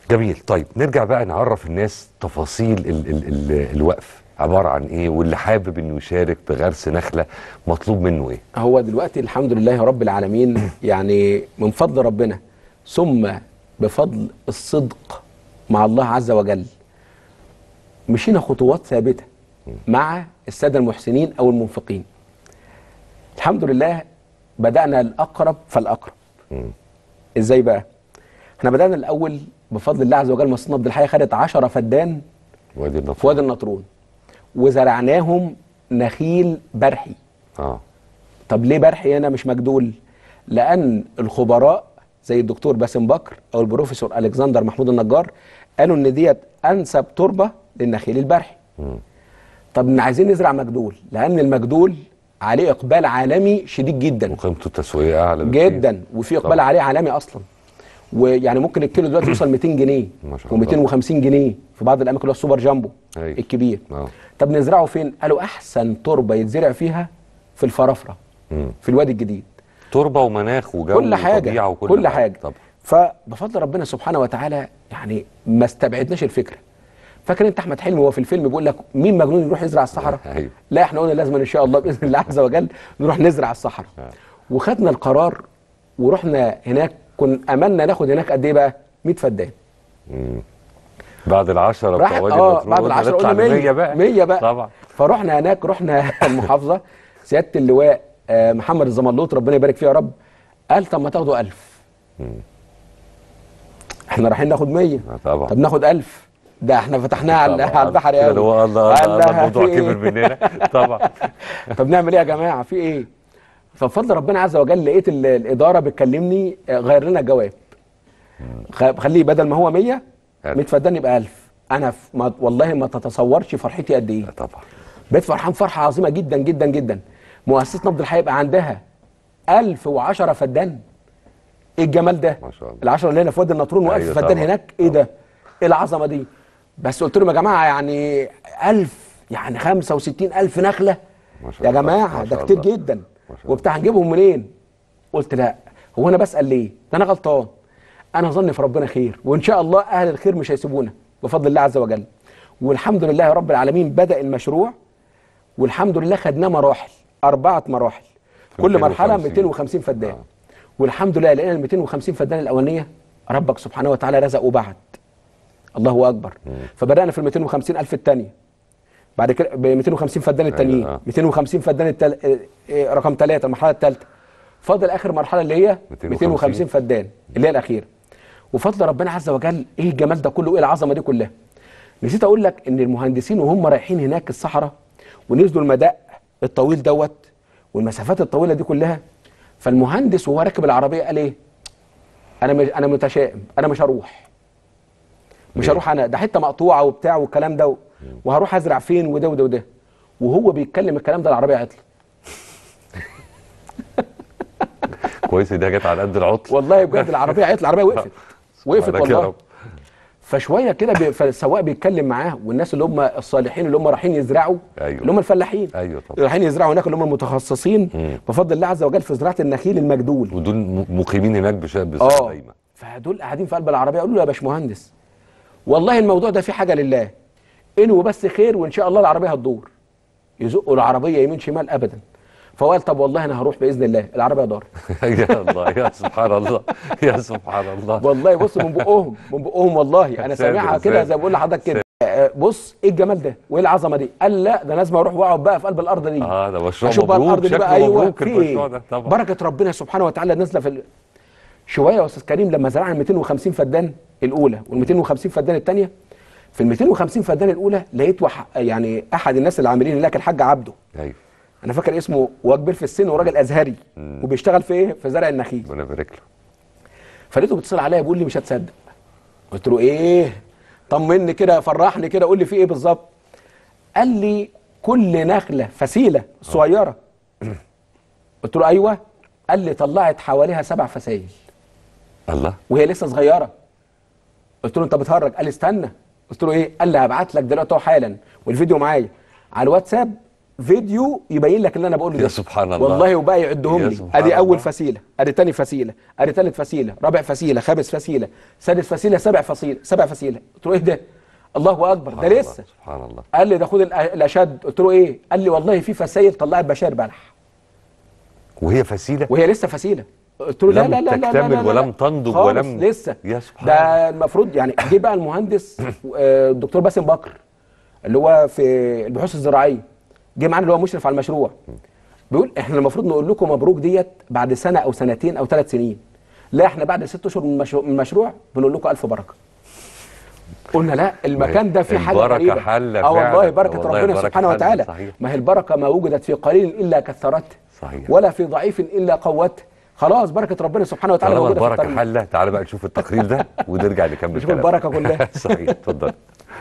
جميل طيب نرجع بقى نعرف الناس تفاصيل ال ال ال الوقف عباره عن ايه واللي حابب انه يشارك بغرس نخله مطلوب منه ايه هو دلوقتي الحمد لله رب العالمين يعني من فضل ربنا ثم بفضل الصدق مع الله عز وجل مشينا خطوات ثابته مع الساده المحسنين او المنفقين الحمد لله بدانا الاقرب فالاقرب ازاي بقى احنا بدانا الاول بفضل الله عز وجل مصنع عبد الحي خدت 10 فدان وادي في النطفه وادي النطرون وزرعناهم نخيل برحي اه طب ليه برحي هنا مش مجدول لان الخبراء زي الدكتور باسم بكر او البروفيسور الكسندر محمود النجار قالوا ان ديت انسب تربه للنخيل البرحي طب إن عايزين نزرع مجدول لان المجدول عليه اقبال عالمي شديد جدا وقيمته التسويقيه اعلى بكتير. جدا وفي اقبال طبعا. عليه عالمي اصلا ويعني ممكن الكيلو دلوقتي يوصل 200 جنيه ما شاء الله. و250 جنيه في بعض الاماكن اللي هو السوبر جامبو أيوة. الكبير اه طب نزرعه فين قالوا احسن تربه يتزرع فيها في الفرافره مم. في الوادي الجديد تربه ومناخ وجو كل حاجه وطبيعه وكل كل حاجه طبعا فبفضل ربنا سبحانه وتعالى يعني ما استبعدناش الفكره فاكر انت احمد حلمي وهو في الفيلم بيقول لك مين مجنون يروح يزرع الصحراء أيوة. لا احنا قلنا لازم ان شاء الله باذن الله عز وجل نروح نزرع الصحراء وخدنا القرار ورحنا هناك كن املنا ناخد هناك قد ايه بقى 100 فدان بعد العشرة راح بتوع وادي اه النطرون بعد العشرة هنطلع قلنا ل 100 بقى 100 بقى طبعا فرحنا هناك رحنا المحافظه سياده اللواء آه، محمد الزملوط ربنا يبارك فيه يا رب قال طب ما تاخدوا 1000 احنا رايحين ناخد 100 آه، طبعا طب ناخد 1000 ده احنا فتحناها على طبعاً. على البحر كده قوي اللي هو الله قال الله لها الله الموضوع في إيه؟ كبر مننا طبعا طب نعمل ايه يا جماعه في ايه فبفضل ربنا عز وجل لقيت ال- الاداره بتكلمني آه، غير لنا الجواب خ- خليه بدل ما هو 100 ألف. 100 فدان يبقى 1000 انا ف- ما والله ما تتصورش فرحتي قد ايه طبعا بقيت فرحان فرحه عظيمه جدا جدا جدا مؤسسه نبض الحياه يبقى عندها 1010 فدان ايه الجمال ده ما شاء الله. العشرة اللي هنا في وادي النطرون و1000 أيوة فدان طبعا. هناك ايه ده ايه العظمه دي بس قلت لهم يا جماعه يعني 1000 يعني 65000 نخله ما شاء يا الله. جماعه ما ده شاء كتير الله. جدا ما شاء الله. وبتاع هنجيبهم منين قلت لا هو انا بسال ليه ده انا غلطان انا ظني في ربنا خير وان شاء الله اهل الخير مش هيسيبونا بفضل الله عز وجل والحمد لله يا رب العالمين بدا المشروع والحمد لله خدناه مراحل اربعه مراحل كل مرحله 250. 250 فدان آه. والحمد لله لقينا ال 250 فدان الاولانيه ربك سبحانه وتعالى رزق وبعد الله اكبر فبدانا في ال 250 الف الثانيه بعد كده ب 250 فدان التانيين آه. 250 فدان التل... آه، آه، رقم ثلاثة المرحله الثالثه فاضل اخر مرحله اللي هي 250. 250 فدان اللي هي الاخيره وفضل ربنا عز وجل ايه الجمال ده كله وايه العظمه دي كلها نسيت اقول لك ان المهندسين وهم رايحين هناك الصحراء ونزلوا المداء الطويل دوت والمسافات الطويله دي كلها فالمهندس وهو راكب العربيه قال ايه انا مش انا متشائم انا مش هروح مش ليه؟ هروح انا ده حته مقطوعه وبتاع والكلام ده وهروح ازرع فين وده وده وده وهو بيتكلم الكلام ده العربيه عطلت كويس ده جت على قد العطل والله بجد العربيه عطلت العربيه وقفت وقفت سبحانك يا والله رب. فشويه كده بي- فالسواق بيتكلم معاه والناس اللي هم الصالحين اللي هم رايحين يزرعوا أيوة. اللي هم الفلاحين ايوه طبعا رايحين يزرعوا هناك اللي هم المتخصصين مم. بفضل الله عز وجل في زراعه النخيل المجدول ودول م- مقيمين هناك بش- بصفه اه دايما فدول قاعدين في قلب العربيه قالوا له يا باشمهندس والله الموضوع ده فيه حاجه لله انه بس خير وان شاء الله العربيه هتدور يزقوا العربيه يمين شمال ابدا فهو قال طب والله انا هروح باذن الله العربيه دارت يا الله يا سبحان الله يا سبحان الله والله بص من بقهم من بقهم والله انا سامع، سامعها كده سامع. زي ما بقول لحضرتك كده آه، بص ايه الجمال ده وايه العظمه دي قال لا ده لازم اروح واقعد بقى في قلب الارض دي اه ده مشروع اشوف بقى مبروك الارض دي بقى شكله ايوه مبروك في المشروع ايه ده طبعا بركه ربنا سبحانه وتعالى نازله في ال... شويه يا استاذ كريم لما زرعنا ال 250 فدان الاولى وال 250 فدان الثانيه في ال 250 فدان الاولى لقيت وح... يعني احد الناس اللي عاملين هناك الحاج عبده ايوه انا فاكر اسمه هو كبير في السن وراجل ازهري مم. وبيشتغل في ايه في زرع النخيل ربنا يبارك له فلقيته بيتصل عليا بيقول لي مش هتصدق قلت له ايه طمني كده فرحني كده قول لي في ايه بالظبط قال لي كل نخله فسيله صغيره قلت له ايوه قال لي طلعت حواليها سبع فسايل الله وهي لسه صغيره قلت له انت بتهرج قال لي استنى قلت له ايه قال لي هبعت لك دلوقتي اهو حالا والفيديو معايا على الواتساب فيديو يبين لك اللي انا بقوله يا ده سبحان الله. والله وبقى يعدهم يا لي سبحان ادي اول الله. فسيله ادي تاني فسيله ادي تالت فسيله رابع فسيله خامس فسيله سادس فسيله سبع فسيله سبع فسيله قلت له ايه ده الله اكبر ده سبحان الله، لسه سبحان الله قال لي ده خد الأ- الاشد قلت له ايه قال لي والله في فسايل طلعت بشاير بلح وهي فسيله وهي لسه فسيله قلت له لا لم لا لا لا, لا, تكتمل لا, لا ولم تنضج خالص ولم- لسه يا سبحان ده المفروض يعني جه بقى المهندس آه، الدكتور باسم بكر اللي هو في البحوث الزراعيه جه معانا اللي هو مشرف على المشروع بيقول احنا المفروض نقول لكم مبروك ديت بعد سنه او سنتين او ثلاث سنين لا احنا بعد ست اشهر من المشروع, من المشروع بنقول لكم الف بركه قلنا لا المكان ده فيه حاجه البركة غريبه حلة اه والله فعلا. بركه والله ربنا البركة سبحانه حلة، وتعالى صحيح. ما هي البركه ما وجدت في قليل الا كثرته صحيح. ولا في ضعيف الا قوته خلاص بركه ربنا سبحانه وتعالى طالما موجوده في البركه الطريق حله تعال بقى نشوف التقرير ده ونرجع نكمل نشوف كلامنا. البركة كلها. صحيح اتفضل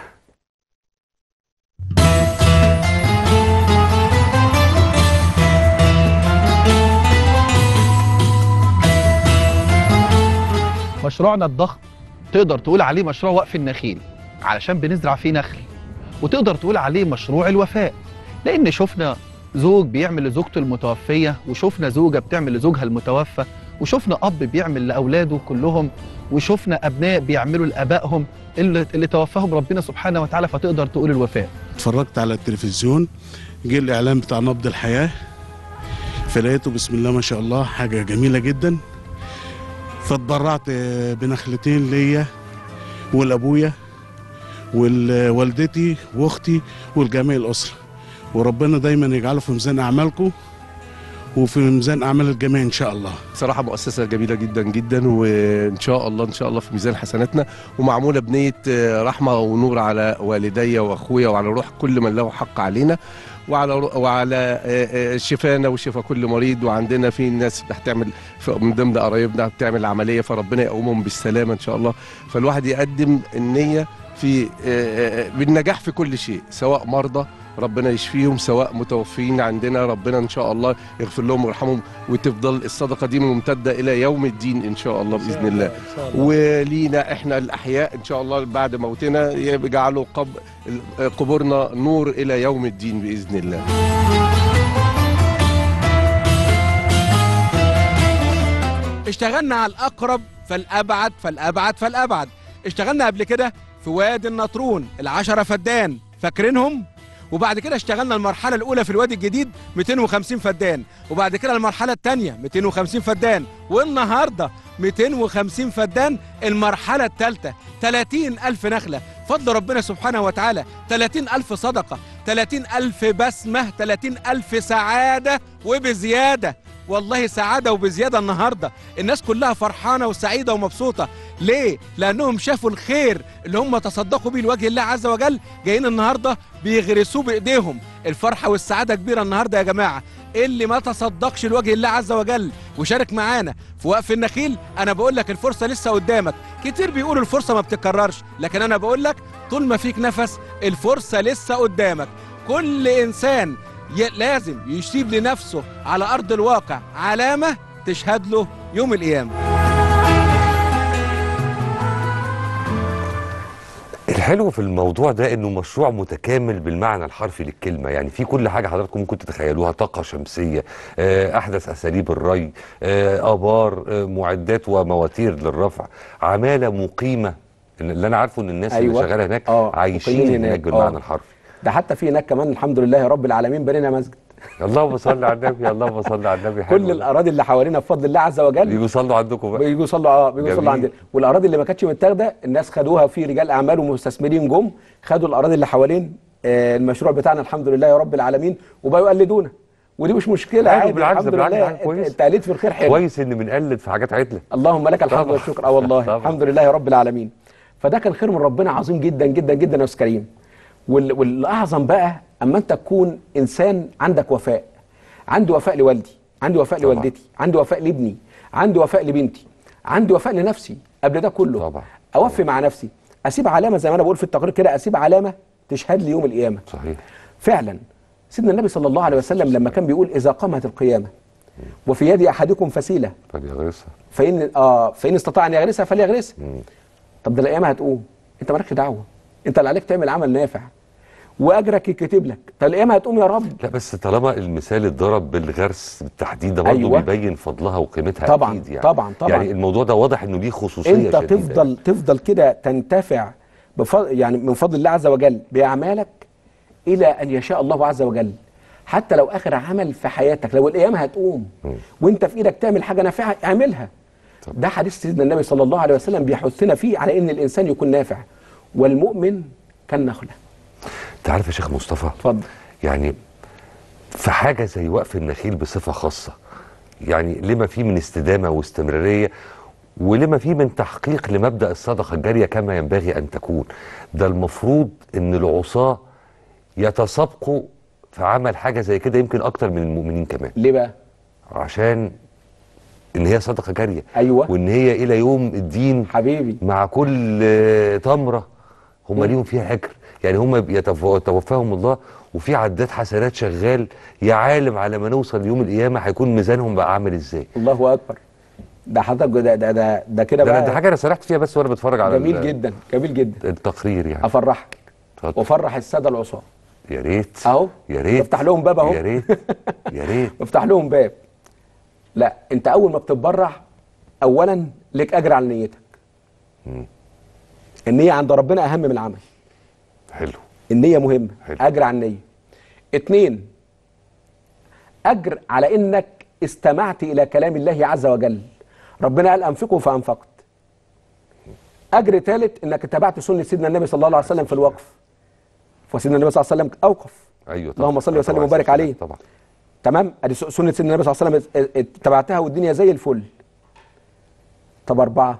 مشروعنا الضخم تقدر تقول عليه مشروع وقف النخيل علشان بنزرع فيه نخل وتقدر تقول عليه مشروع الوفاء لان شفنا زوج بيعمل لزوجته المتوفيه وشفنا زوجه بتعمل لزوجها المتوفى وشفنا اب بيعمل لاولاده كلهم وشفنا ابناء بيعملوا لابائهم اللي, اللي توفاهم ربنا سبحانه وتعالى فتقدر تقول الوفاء اتفرجت على التلفزيون جه الاعلان بتاع نبض الحياه فلقيته بسم الله ما شاء الله حاجه جميله جدا فاتبرعت آه، بنخلتين ليا ولابويا ولوالدتي واختي ولجميع الاسره وربنا دايما يجعله في ميزان اعمالكم وفي ميزان اعمال الجميع ان شاء الله صراحة مؤسسة جميلة جدا جدا وإن شاء الله إن شاء الله في ميزان حسناتنا ومعمولة بنية آه، رحمة ونور على والدي وأخويا وعلى روح كل من له حق علينا وعلى رو- وعلى آه، آه، شفانا وشفا كل مريض وعندنا في ناس هتعمل ف- من ضمن قرايبنا بتعمل عملية فربنا يقومهم بالسلامة إن شاء الله فالواحد يقدم النية في آه، آه، بالنجاح في كل شيء سواء مرضى ربنا يشفيهم سواء متوفين عندنا ربنا ان شاء الله يغفر لهم ويرحمهم وتفضل الصدقه دي ممتده الى يوم الدين ان شاء الله باذن الله ولينا احنا الاحياء ان شاء الله بعد موتنا يجعلوا قب... قبورنا نور الى يوم الدين باذن الله اشتغلنا على الأقرب فالأبعد فالأبعد فالأبعد اشتغلنا قبل كده في وادي النطرون العشرة فدان فاكرينهم؟ وبعد كده اشتغلنا المرحلة الأولى في الوادي الجديد 250 فدان وبعد كده المرحلة الثانية 250 فدان والنهاردة 250 فدان المرحلة الثالثة 30 ألف نخلة فضل ربنا سبحانه وتعالى 30 ألف صدقة 30 ألف بسمة 30 ألف سعادة وبزيادة والله سعادة وبزيادة النهاردة الناس كلها فرحانة وسعيدة ومبسوطة ليه؟ لأنهم شافوا الخير اللي هم تصدقوا بيه لوجه الله عز وجل جايين النهاردة بيغرسوه بإيديهم الفرحة والسعادة كبيرة النهاردة يا جماعة اللي ما تصدقش لوجه الله عز وجل وشارك معانا في وقف النخيل أنا بقول لك الفرصة لسه قدامك كتير بيقولوا الفرصة ما بتتكررش لكن أنا بقول لك طول ما فيك نفس الفرصة لسه قدامك كل إنسان ي- لازم يسيب لنفسه على أرض الواقع علامة تشهد له يوم القيامة الحلو في الموضوع ده انه مشروع متكامل بالمعنى الحرفي للكلمه يعني في كل حاجه حضراتكم ممكن تتخيلوها طاقه شمسيه آه، احدث اساليب الري آه، ابار آه، معدات ومواتير للرفع عماله مقيمه اللي انا عارفه ان الناس أيوة. اللي شغاله هناك آه، عايشين مقيمين هناك هناك. بالمعنى آه. الحرفي ده حتى في هناك كمان الحمد لله رب العالمين بنينا مسجد اللهم صل على النبي اللهم صل على النبي حلو كل ده. الأراضي اللي حوالينا بفضل الله عز وجل بيجوا يصلوا عندكم بقى بيجوا يصلوا اه بيجوا يصلوا جميل. عندنا والاراضي اللي ما كانتش متاخده الناس خدوها في رجال اعمال ومستثمرين جم خدوا الاراضي اللي حوالين آه، المشروع بتاعنا الحمد لله يا رب العالمين وبقوا يقلدونا ودي مش مشكله حلو، عادي بالعكس، الحمد بالعكس، لله حاجة كويسة. التقليد في الخير حلو كويس ان بنقلد في حاجات عدله اللهم لك الحمد طبعا. والشكر اه والله طبعا. الحمد لله يا رب العالمين فده كان خير من ربنا عظيم جدا جدا جدا يا استاذ كريم وال- والاعظم بقى اما انت تكون انسان عندك وفاء عندي وفاء لوالدي عندي وفاء طبعا. لوالدتي عندي وفاء لابني عندي وفاء لبنتي عندي وفاء لنفسي قبل ده كله طبعا. اوفي مع نفسي اسيب علامه زي ما انا بقول في التقرير كده اسيب علامه تشهد لي يوم القيامه صحيح فعلا سيدنا النبي صلى الله عليه وسلم لما كان بيقول اذا قامت القيامه وفي يد احدكم فسيله فليغرسها فان اه فان استطاع ان يغرسها فليغرسها طب ده القيامه هتقوم انت مالكش دعوه انت اللي عليك تعمل عمل نافع واجرك يكتب لك طب القيامه هتقوم يا رب لا بس طالما المثال اتضرب بالغرس بالتحديد ده برضه أيوة. بيبين فضلها وقيمتها طبعاً، اكيد يعني طبعاً، طبعاً. يعني الموضوع ده واضح انه ليه خصوصيه انت شديدة. تفضل تفضل كده تنتفع بفضل يعني من فضل الله عز وجل باعمالك الى ان يشاء الله عز وجل حتى لو اخر عمل في حياتك لو القيامه هتقوم وانت في ايدك تعمل حاجه نافعه اعملها ده حديث سيدنا النبي صلى الله عليه وسلم بيحثنا فيه على ان الانسان يكون نافع والمؤمن كالنخله انت عارف يا شيخ مصطفى اتفضل يعني في حاجه زي وقف النخيل بصفه خاصه يعني لما فيه من استدامه واستمراريه ولما فيه من تحقيق لمبدا الصدقه الجاريه كما ينبغي ان تكون ده المفروض ان العصاه يتسابقوا في عمل حاجه زي كده يمكن اكتر من المؤمنين كمان ليه بقى عشان ان هي صدقه جاريه ايوه وان هي الى يوم الدين حبيبي مع كل آه، تمره هم مم. ليهم فيها اجر يعني هم يتف- يتوفاهم الله وفي عداد حسنات شغال يا عالم على ما نوصل ليوم القيامه هيكون ميزانهم بقى عامل ازاي الله اكبر ده حضرتك ده ده ده, ده كده ده, بقى ده حاجه انا سرحت فيها بس وانا بتفرج على جميل ال- جدا جميل جدا التقرير يعني افرحك اتفضل. وافرح الساده العصاه يا ريت اهو يا ريت بفتح لهم باب اهو يا ريت يا ريت بفتح لهم باب لا انت اول ما بتتبرع اولا لك اجر على نيتك مم. النيه عند ربنا اهم من العمل حلو النيه مهمه حلو. اجر على النيه اتنين اجر على انك استمعت الى كلام الله عز وجل ربنا قال انفقوا فانفقت اجر ثالث انك اتبعت سنه سيدنا النبي صلى الله عليه وسلم في الوقف وسيدنا النبي صلى الله عليه وسلم اوقف ايوه طبعا اللهم صل وسلم طبعاً، وبارك عليه. طبعا تمام ادي س- سنه سيدنا النبي صلى الله عليه وسلم ات- ات- اتبعتها والدنيا زي الفل طب اربعه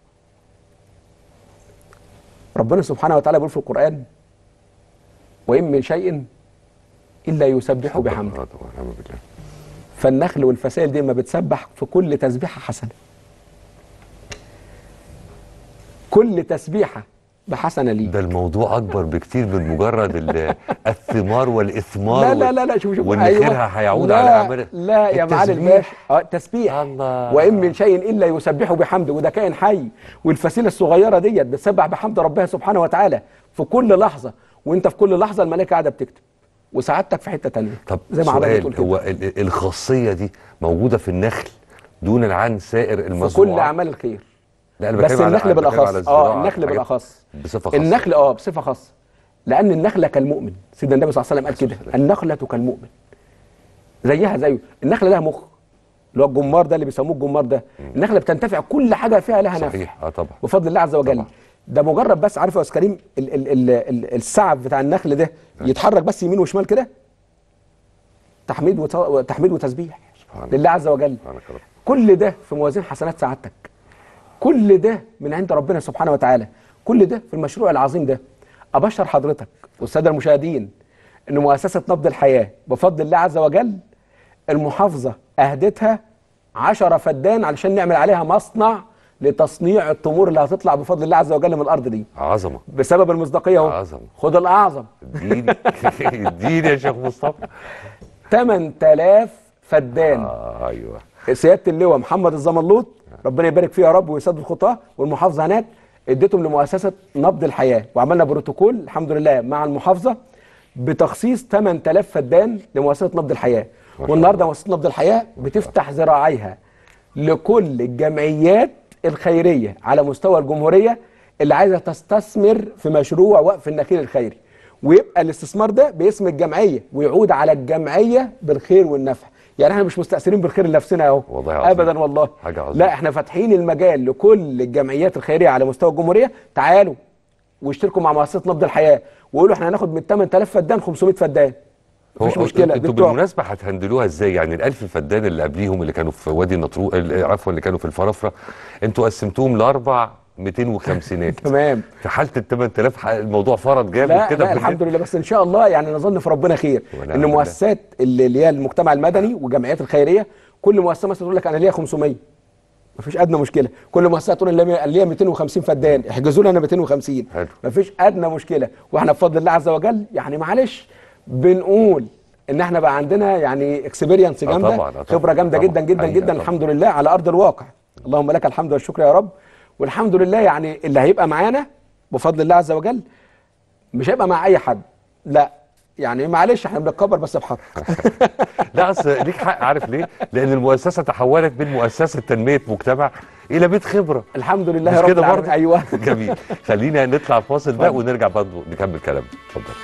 ربنا سبحانه وتعالى بيقول في القران وان من شيء الا يسبح بحمده آه طبعا نعم بالله فالنخل والفسائل دي ما بتسبح في كل تسبيحه حسنه كل تسبيحه بحسنه ليه ده الموضوع اكبر بكتير من مجرد ال- الثمار والاثمار لا لا لا لا شوف شوف وان أيوة. خيرها هيعود لا على اعمال لا يا معالي التسبيح. الباشا اه تسبيح الله وان من شيء الا يسبح بحمده وده كائن حي والفسيله الصغيره ديت بتسبح بحمد ربها سبحانه وتعالى في كل لحظه وانت في كل لحظه الملائكه قاعده بتكتب وسعادتك في حته تانية طب زي ما حضرتك سؤال بتقول كده هو ال- ال- الخاصيه دي موجوده في النخل دونا عن سائر في المزروعات كل اعمال الخير لا انا بس بتكلم على- النخل أنا بتكلم على بالاخص الزراعة، اه النخل حاجات بالاخص بصفه خاصه النخل اه بصفه خاصه لان النخله كالمؤمن سيدنا النبي صلى الله عليه وسلم قال كده النخله كالمؤمن زيها زيه النخله لها مخ اللي هو الجمار ده اللي بيسموه الجمار ده النخله بتنتفع كل حاجه فيها لها نفع صحيح اه طبعا بفضل الله عز وجل طبعا. ده مجرد بس عارف يا استاذ كريم ال ال ال ال السعف بتاع النخل ده يتحرك بس يمين وشمال كده تحميد وت- تحميد وتسبيح سبحان لله عز وجل سبحانك يا رب كل ده في موازين حسنات سعادتك كل ده من عند ربنا سبحانه وتعالى كل ده في المشروع العظيم ده ابشر حضرتك والساده المشاهدين ان مؤسسه نبض الحياه بفضل الله عز وجل المحافظه اهدتها عشرة فدان علشان نعمل عليها مصنع لتصنيع التمور اللي هتطلع بفضل الله عز وجل من الارض دي عظمه بسبب المصداقيه اهو عظمه خد الاعظم اديني اديني يا شيخ مصطفى 8000 فدان اه ايوه سياده اللواء محمد الزملوط ربنا يبارك فيه يا رب ويسدد خطاه والمحافظه هناك اديتهم لمؤسسه نبض الحياه وعملنا بروتوكول الحمد لله مع المحافظه بتخصيص 8000 فدان لمؤسسه نبض الحياه شاء والنهارده مؤسسه نبض الحياه بتفتح ذراعيها لكل الجمعيات الخيريه على مستوى الجمهوريه اللي عايزه تستثمر في مشروع وقف النخيل الخيري ويبقى الاستثمار ده باسم الجمعيه ويعود على الجمعيه بالخير والنفع يعني احنا مش مستأثرين بالخير لنفسنا اهو والله عظيم. ابدا والله حاجة عظيمة. لا احنا فاتحين المجال لكل الجمعيات الخيريه على مستوى الجمهوريه تعالوا واشتركوا مع مؤسسه نبض الحياه وقولوا احنا هناخد من 8000 فدان 500 فدان مفيش هو- مشكله انتوا دي بتوع- بالمناسبه هتهندلوها ازاي يعني الألف فدان اللي قبليهم اللي كانوا في وادي النطروق ال- عفوا اللي كانوا في الفرافره انتوا قسمتوهم لاربع 250 تمام في حاله ال 8000 ح- الموضوع فرض جامد لا كده لا في الحمد لله بس ان شاء الله يعني نظن في ربنا خير ونعم ان بالله. مؤسسات اللي اللي هي المجتمع المدني والجمعيات الخيريه كل مؤسسه مثلا تقول لك انا ليا 500 مفيش ادنى مشكله كل مؤسسه تقول انا ليا- ليا 250 فدان احجزوا لي انا 250 حلو. مفيش ادنى مشكله واحنا بفضل الله عز وجل يعني معلش بنقول ان احنا بقى عندنا يعني اكسبيرينس آه جامده طبعاً، آه طبعاً، خبره جامده طبعاً. جدا جدا حقيقة جدا طبعاً. الحمد لله على ارض الواقع اللهم لك الحمد والشكر يا رب والحمد لله يعني اللي هيبقى معانا بفضل الله عز وجل مش هيبقى مع اي حد لا يعني معلش احنا بنتكبر بس بحق لا اصل ليك حق عارف ليه؟ لان المؤسسه تحولت من مؤسسه تنميه مجتمع الى بيت خبره الحمد لله مش يا رب كده العالمين. برضه؟ ايوه جميل خلينا نطلع الفاصل ده اتفضل. ونرجع برضه نكمل كلامنا اتفضل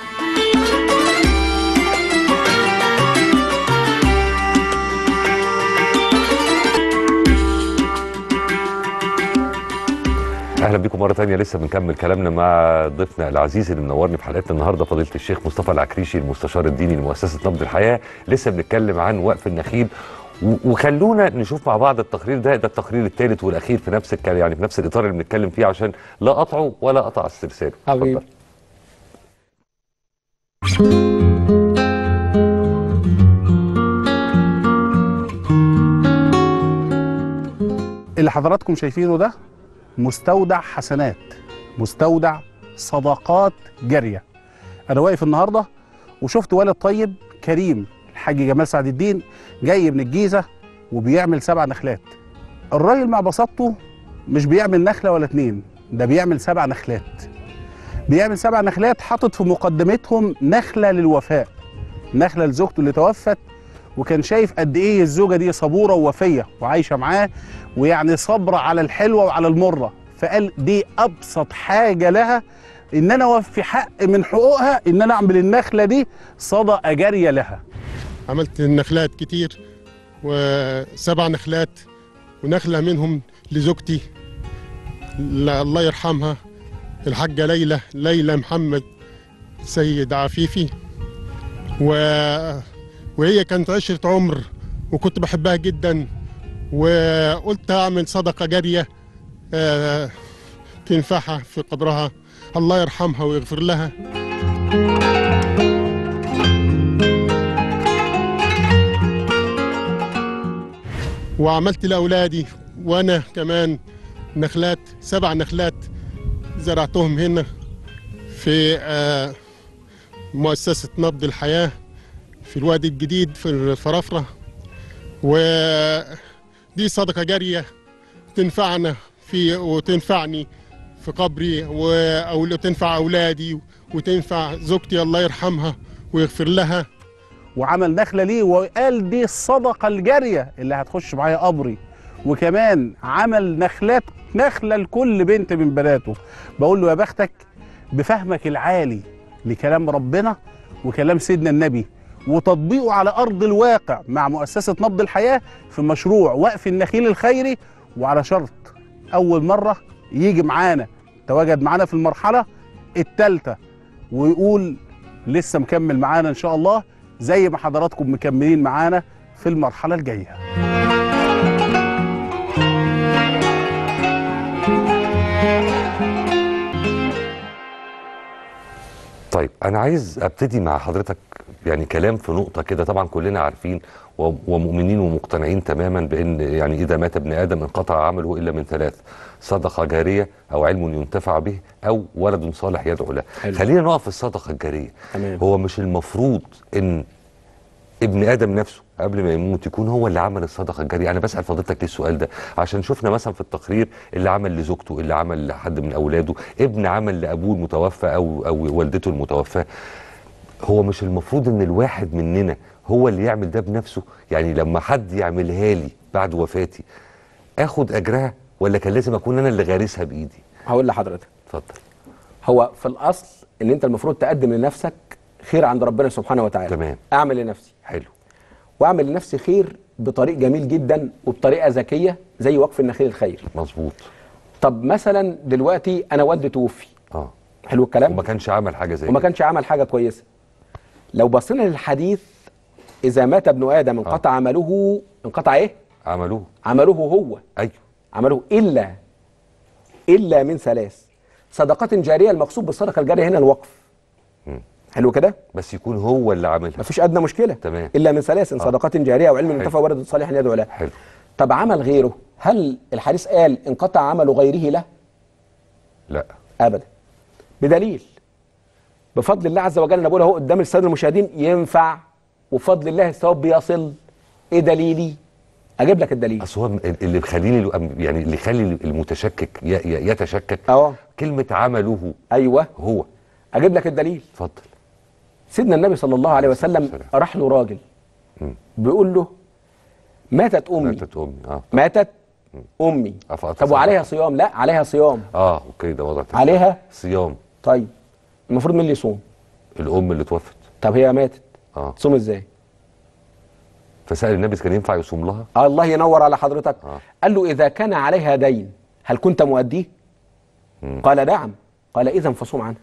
اهلا بكم مره تانية لسه بنكمل كلامنا مع ضيفنا العزيز اللي منورني في حلقتنا النهارده فضيله الشيخ مصطفى العكريشي المستشار الديني لمؤسسه نبض الحياه لسه بنتكلم عن وقف النخيل و- وخلونا نشوف مع بعض التقرير ده ده التقرير الثالث والاخير في نفس الكلام يعني في نفس الاطار اللي بنتكلم فيه عشان لا اقطعه ولا اقطع السلسله حبيبي. اتفضل. اللي حضراتكم شايفينه ده مستودع حسنات مستودع صدقات جارية أنا واقف النهاردة وشفت ولد طيب كريم الحاج جمال سعد الدين جاي من الجيزة وبيعمل سبع نخلات الراجل مع بساطته مش بيعمل نخلة ولا اتنين ده بيعمل سبع نخلات بيعمل سبع نخلات حاطط في مقدمتهم نخلة للوفاء نخلة لزوجته اللي توفت وكان شايف قد ايه الزوجة دي صبورة ووفية وعايشة معاه ويعني صبر على الحلوه وعلى المره فقال دي ابسط حاجه لها ان انا اوفي حق من حقوقها ان انا اعمل النخله دي صدقه جاريه لها عملت نخلات كتير وسبع نخلات ونخلة منهم لزوجتي لا- الله يرحمها الحاجة ليلى ليلى محمد سيد عفيفي و... وهي كانت عشرة عمر وكنت بحبها جدا وقلت أعمل صدقة جارية آه، تنفعها في قبرها الله يرحمها ويغفر لها وعملت لأولادي وأنا كمان نخلات سبع نخلات زرعتهم هنا في آه، مؤسسة نبض الحياة في الوادي الجديد في الفرافرة ودي صدقة جارية تنفعنا في وتنفعني في قبري و- أو تنفع أولادي وتنفع زوجتي الله يرحمها ويغفر لها وعمل نخله ليه وقال دي الصدقه الجاريه اللي هتخش معايا قبري وكمان عمل نخلات نخله لكل بنت من بناته بقول له يا بختك بفهمك العالي لكلام ربنا وكلام سيدنا النبي وتطبيقه على ارض الواقع مع مؤسسه نبض الحياه في مشروع وقف النخيل الخيري وعلى شرط اول مره يجي معانا تواجد معانا في المرحله الثالثه ويقول لسه مكمل معانا ان شاء الله زي ما حضراتكم مكملين معانا في المرحله الجايه طيب انا عايز ابتدي مع حضرتك يعني كلام في نقطه كده طبعا كلنا عارفين و- ومؤمنين ومقتنعين تماما بان يعني اذا مات ابن ادم انقطع عمله الا من ثلاث صدقه جاريه او علم ينتفع به او ولد صالح يدعو له حلو. خلينا نقف في الصدقه الجاريه تمام. هو مش المفروض ان ابن ادم نفسه قبل ما يموت يكون هو اللي عمل الصدقه الجاريه انا بسال فضيلتك ليه السؤال ده عشان شفنا مثلا في التقرير اللي عمل لزوجته اللي عمل لحد من اولاده ابن عمل لابوه المتوفى او او والدته المتوفاه هو مش المفروض ان الواحد مننا هو اللي يعمل ده بنفسه يعني لما حد يعملها لي بعد وفاتي اخد اجرها ولا كان لازم اكون انا اللي غارسها بايدي هقول لحضرتك اتفضل هو في الاصل ان انت المفروض تقدم لنفسك خير عند ربنا سبحانه وتعالى تمام. اعمل لنفسي حلو واعمل لنفسي خير بطريق جميل جدا وبطريقه ذكيه زي وقف النخيل الخير مظبوط طب مثلا دلوقتي انا والدي توفي اه حلو الكلام وما كانش عمل حاجه زي وما كده. كانش عمل حاجه كويسه لو بصينا للحديث اذا مات ابن ادم انقطع عمله انقطع ايه عملوه عمله هو ايوه عمله الا الا من ثلاث صدقات جاريه المقصود بالصدقه الجاريه هنا الوقف مم. حلو كده بس يكون هو اللي عاملها مفيش ادنى مشكله تمام. الا من ثلاث صدقات جاريه وعلم حلو. ينتفع ولد صالح يدعو له حلو طب عمل غيره هل الحديث قال انقطع عمل غيره له لا ابدا بدليل بفضل الله عز وجل انا بقول اهو قدام الساده المشاهدين ينفع وبفضل الله الثواب بيصل ايه دليلي اجيب لك الدليل اصل هو اللي بيخليني يعني اللي يخلي المتشكك ي- ي- يتشكك اه كلمه عمله ايوه هو اجيب لك الدليل اتفضل سيدنا النبي صلى الله عليه وسلم السلام. راح له راجل بيقول له ماتت امي ماتت امي اه ماتت امي أفأتصدق؟ طب وعليها صيام لا عليها صيام اه اوكي ده وضع تاني. عليها صيام طيب المفروض مين اللي يصوم الام اللي توفت طب هي ماتت اه تصوم ازاي فسال النبي إذا كان ينفع يصوم لها آه الله ينور على حضرتك آه. قال له اذا كان عليها دين هل كنت مؤديه قال نعم قال اذا فصوم عنها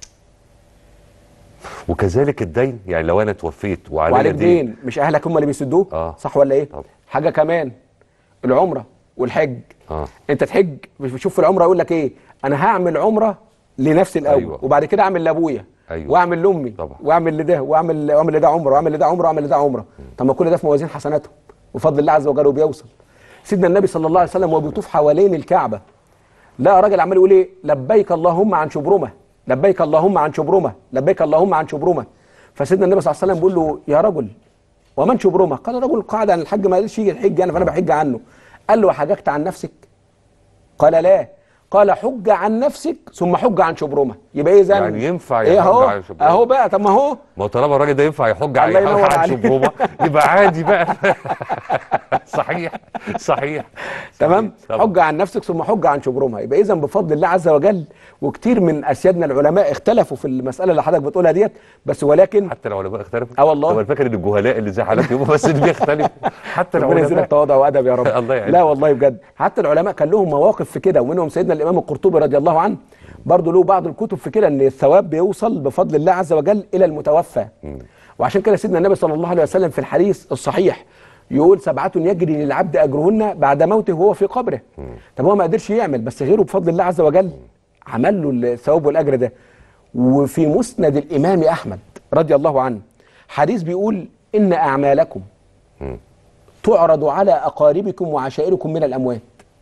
وكذلك الدين يعني لو انا توفيت وعليا وعليك دين دين مش اهلك هم اللي بيسدوه آه. صح ولا ايه طبعا. حاجه كمان العمره والحج اه انت تحج مش بتشوف في العمره يقول لك ايه انا هعمل عمره لنفسي الاول أيوة. وبعد كده اعمل لابويا أيوة. واعمل لامي طبعا. واعمل لده واعمل واعمل لده عمره واعمل لده عمره واعمل لده عمره طب ما كل ده في موازين حسناتهم بفضل الله عز وجل وبيوصل سيدنا النبي صلى الله عليه وسلم وهو بيطوف حوالين الكعبه لا راجل عمال يقول ايه لبيك اللهم عن شبرمه لبيك اللهم عن شبرمه لبيك اللهم عن شبرمه فسيدنا النبي صلى الله عليه وسلم بيقول له يا رجل ومن شبرمه قال رجل قاعد عن الحج ما قدرش يجي الحج انا فانا بحج عنه قال له حججت عن نفسك قال لا قال حج عن نفسك ثم حج عن شبرمه يبقى ايه اذا يعني ينفع ايه يحج اهو عن شبرمة. اهو بقى طب ما هو ما هو طالما الراجل ده ينفع يحج الله على ينور عن عليك. شبرومه يبقى عادي بقى صحيح صحيح تمام طبعا. حج عن نفسك ثم حج عن شبرمها يبقى اذا بفضل الله عز وجل وكتير من اسيادنا العلماء اختلفوا في المساله اللي حضرتك بتقولها ديت بس ولكن حتى العلماء اختلفوا اه والله. طب انا فاكر ان الجهلاء اللي زي حالاتي هم بس اللي بيختلفوا حتى ربنا يزيدك العلماء تواضع وادب يا رب الله يعينك. لا والله بجد حتى العلماء كان لهم مواقف في كده ومنهم سيدنا الامام القرطبي رضي الله عنه برضه له بعض الكتب في كده ان الثواب بيوصل بفضل الله عز وجل الى المتوفى وعشان كده سيدنا النبي صلى الله عليه وسلم في الحديث الصحيح يقول سبعة يجري للعبد أجرهن بعد موته وهو في قبره طب هو ما قدرش يعمل بس غيره بفضل الله عز وجل عمل له الثواب والأجر ده وفي مسند الإمام أحمد رضي الله عنه حديث بيقول إن أعمالكم تعرض على أقاربكم وعشائركم من الأموات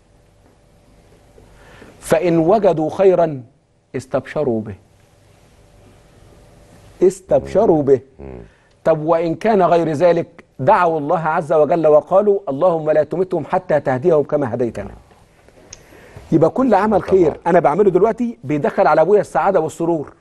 فإن وجدوا خيرا استبشروا به استبشروا به طب وإن كان غير ذلك دعوا الله عز وجل وقالوا اللهم لا تمتهم حتى تهديهم كما هديتنا يبقى كل عمل خير أنا بعمله دلوقتي بيدخل على أبويا السعادة والسرور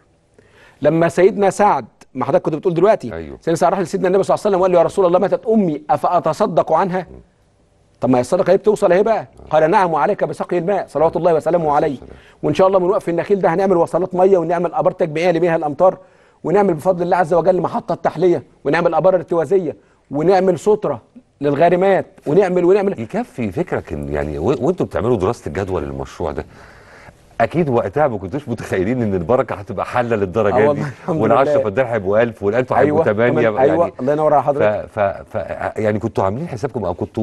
لما سيدنا سعد ما حضرتك كنت بتقول دلوقتي أيوه. سيدنا سعد راح لسيدنا النبي صلى الله عليه وسلم وقال له يا رسول الله ماتت امي افاتصدق عنها طب ما هي الصدقه هي بتوصل اهي بقى قال نعم وعليك بسقي الماء صلوات الله وسلامه عليه وان شاء الله من وقف النخيل ده هنعمل وصلات ميه ونعمل ابار تجميعيه لمياه الامطار ونعمل بفضل الله عز وجل محطه تحليه ونعمل ابار ارتوازيه ونعمل ستره للغارمات ونعمل ونعمل يكفي فكرك ان يعني و- وانتوا بتعملوا دراسه الجدوى للمشروع ده اكيد وقتها ما كنتوش متخيلين ان البركه هتبقى حله آه للدرجه والله، دي الحمد وال10 لله. فدان هيبقوا 1000 وال1000 هيبقوا 8 كمان- ايوه الله ينور على ف... حضرتك ف... ف... يعني كنتوا عاملين حسابكم او كنتوا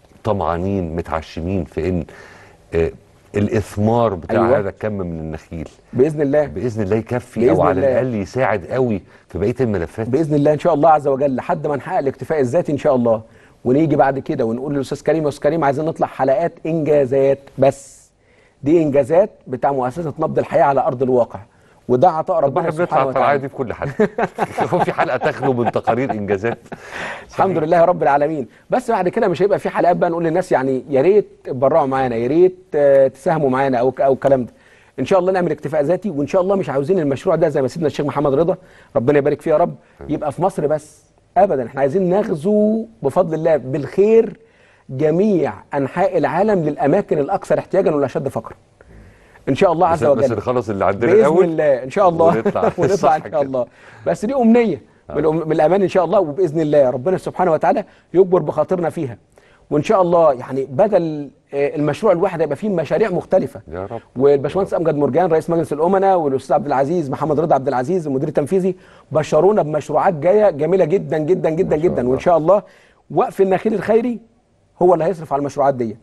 طمعانين متعشمين في ان آه الاثمار بتاع أيوة. هذا الكم من النخيل باذن الله باذن الله يكفي بإذن او على الله. الاقل يساعد قوي في بقيه الملفات باذن الله ان شاء الله عز وجل لحد ما نحقق الاكتفاء الذاتي ان شاء الله ونيجي بعد كده ونقول للاستاذ كريم يا استاذ كريم عايزين نطلع حلقات انجازات بس دي انجازات بتاع مؤسسه نبض الحياه على ارض الواقع وده عطاء طب ربنا احنا بنطلع سبحانه الطلعه وتعالى دي في كل حلقه هو في حلقه تخلو من تقارير انجازات الحمد لله رب العالمين بس بعد كده مش هيبقى في حلقات بقى نقول للناس يعني يا ريت تبرعوا معانا يا ريت آه، تساهموا معانا او او الكلام ده ان شاء الله نعمل اكتفاء ذاتي وان شاء الله مش عاوزين المشروع ده زي ما سيدنا الشيخ محمد رضا ربنا يبارك فيه يا رب يبقى في مصر بس ابدا احنا عايزين نغزو بفضل الله بالخير جميع انحاء العالم للاماكن الاكثر احتياجا والاشد فقرا ان شاء الله عز بس- بس وجل نخلص اللي عندنا باذن الاول الله ان شاء الله ونطلع. ونطلع صح ان شاء كده. الله بس دي امنيه من, الأم- من الامان ان شاء الله وباذن الله ربنا سبحانه وتعالى يجبر بخاطرنا فيها وان شاء الله يعني بدل آه، المشروع الواحد هيبقى فيه مشاريع مختلفه يا رب والباشمهندس امجد مرجان رئيس مجلس الامناء والاستاذ عبد العزيز محمد رضا عبد العزيز المدير التنفيذي بشرونا بمشروعات جايه جميله جدا جدا جدا جدا وان شاء الله وقف النخيل الخيري هو اللي هيصرف على المشروعات دي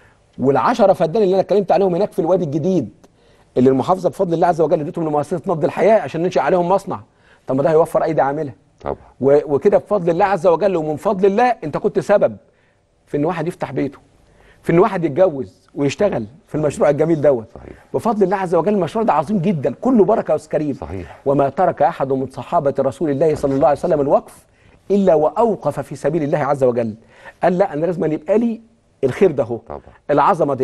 والعشرة فدان اللي انا اتكلمت عليهم هناك في الوادي الجديد اللي المحافظه بفضل الله عز وجل اديتهم لمؤسسه نبض الحياه عشان ننشئ عليهم مصنع طب ما ده هيوفر ايدي عامله طبعا و- وكده بفضل الله عز وجل ومن فضل الله انت كنت سبب في ان واحد يفتح بيته في ان واحد يتجوز ويشتغل في المشروع الجميل دوت صحيح. بفضل الله عز وجل المشروع ده عظيم جدا كله بركه يا استاذ كريم صحيح. وما ترك احد من صحابه رسول الله صلى الله عليه وسلم الوقف الا واوقف في سبيل الله عز وجل قال لا انا لازم يبقى لي الخير ده اهو طبعا. العظمه دي طبعا.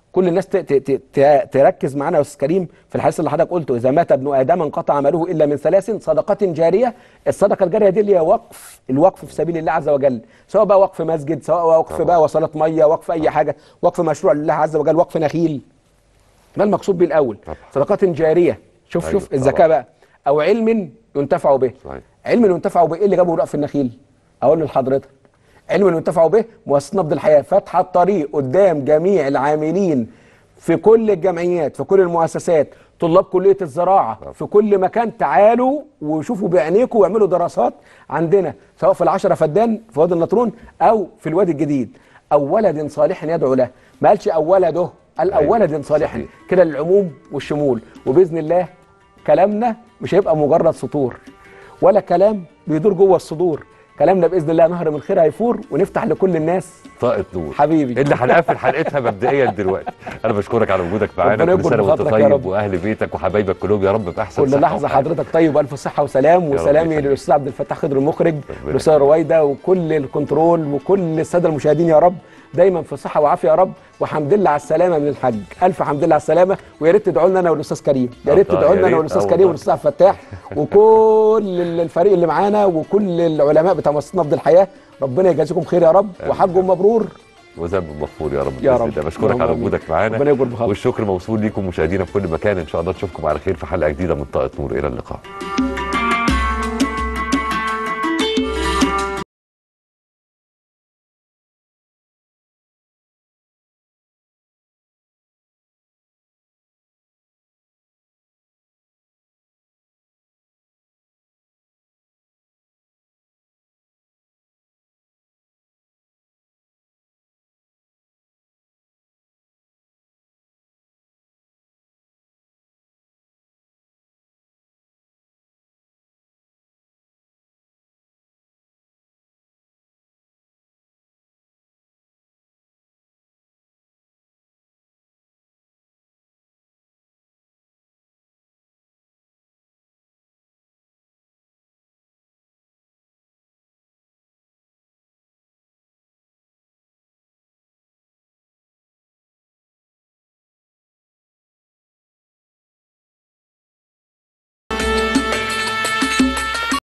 كل الناس ت- ت- ت- ت- تركز معانا يا استاذ كريم في الحديث اللي حضرتك قلته اذا مات ابن ادم انقطع عمله الا من ثلاث صدقه جاريه الصدقه الجاريه دي اللي هي وقف الوقف في سبيل الله عز وجل سواء بقى وقف مسجد سواء وقف بقى وصلات ميه وقف اي حاجه وقف مشروع لله عز وجل وقف نخيل ده المقصود بيه الاول صدقات جاريه شوف أيوة شوف طبعا. الزكاه بقى او علم ينتفع به صحيح. علم ينتفع به ايه اللي جابه وقف النخيل اقول لحضرتك علم ينتفع به مؤسسه نبض الحياه فاتحه الطريق قدام جميع العاملين في كل الجمعيات في كل المؤسسات طلاب كليه الزراعه في كل مكان تعالوا وشوفوا بعينيكم واعملوا دراسات عندنا سواء في العشره فدان في وادي النطرون او في الوادي الجديد او ولد صالح يدعو له ما قالش او ولده قال او أيوة. ولد صالح صحيح. كده للعموم والشمول وباذن الله كلامنا مش هيبقى مجرد سطور ولا كلام بيدور جوه الصدور كلامنا باذن الله نهر من الخير هيفور ونفتح لكل الناس طاقه نور حبيبي اللي هنقفل حلقتها مبدئيا دلوقتي انا بشكرك على وجودك معانا ربنا كل يكبر سنه وانت بخاطرك يا طيب رب. واهل بيتك وحبايبك كلهم يا رب باحسن كل صحة لحظه وحال. حضرتك طيب والف صحه وسلام رب وسلامي يخليك. للاستاذ عبد الفتاح خضر المخرج ربنا الاستاذ رويده وكل الكنترول وكل الساده المشاهدين يا رب دايما في صحه وعافيه يا رب وحمد لله على السلامه من الحج الف حمد لله على السلامه ويا ريت تدعوا لنا انا والاستاذ كريم يا ريت آه، تدعوا يا لنا انا ريت. والاستاذ آه كريم والله. والاستاذ عبد الفتاح وكل الفريق اللي معانا وكل العلماء بتاع مؤسسه نبض الحياه ربنا يجازيكم خير يا رب وحج مبرور وذنب مغفور يا رب يا بإذن رب. الله. بشكرك اللهم على آمين. وجودك معانا ربنا يكبر بخاطرك والشكر موصول ليكم مشاهدينا في كل مكان ان شاء الله نشوفكم على خير في حلقه جديده من طاقه نور الى اللقاء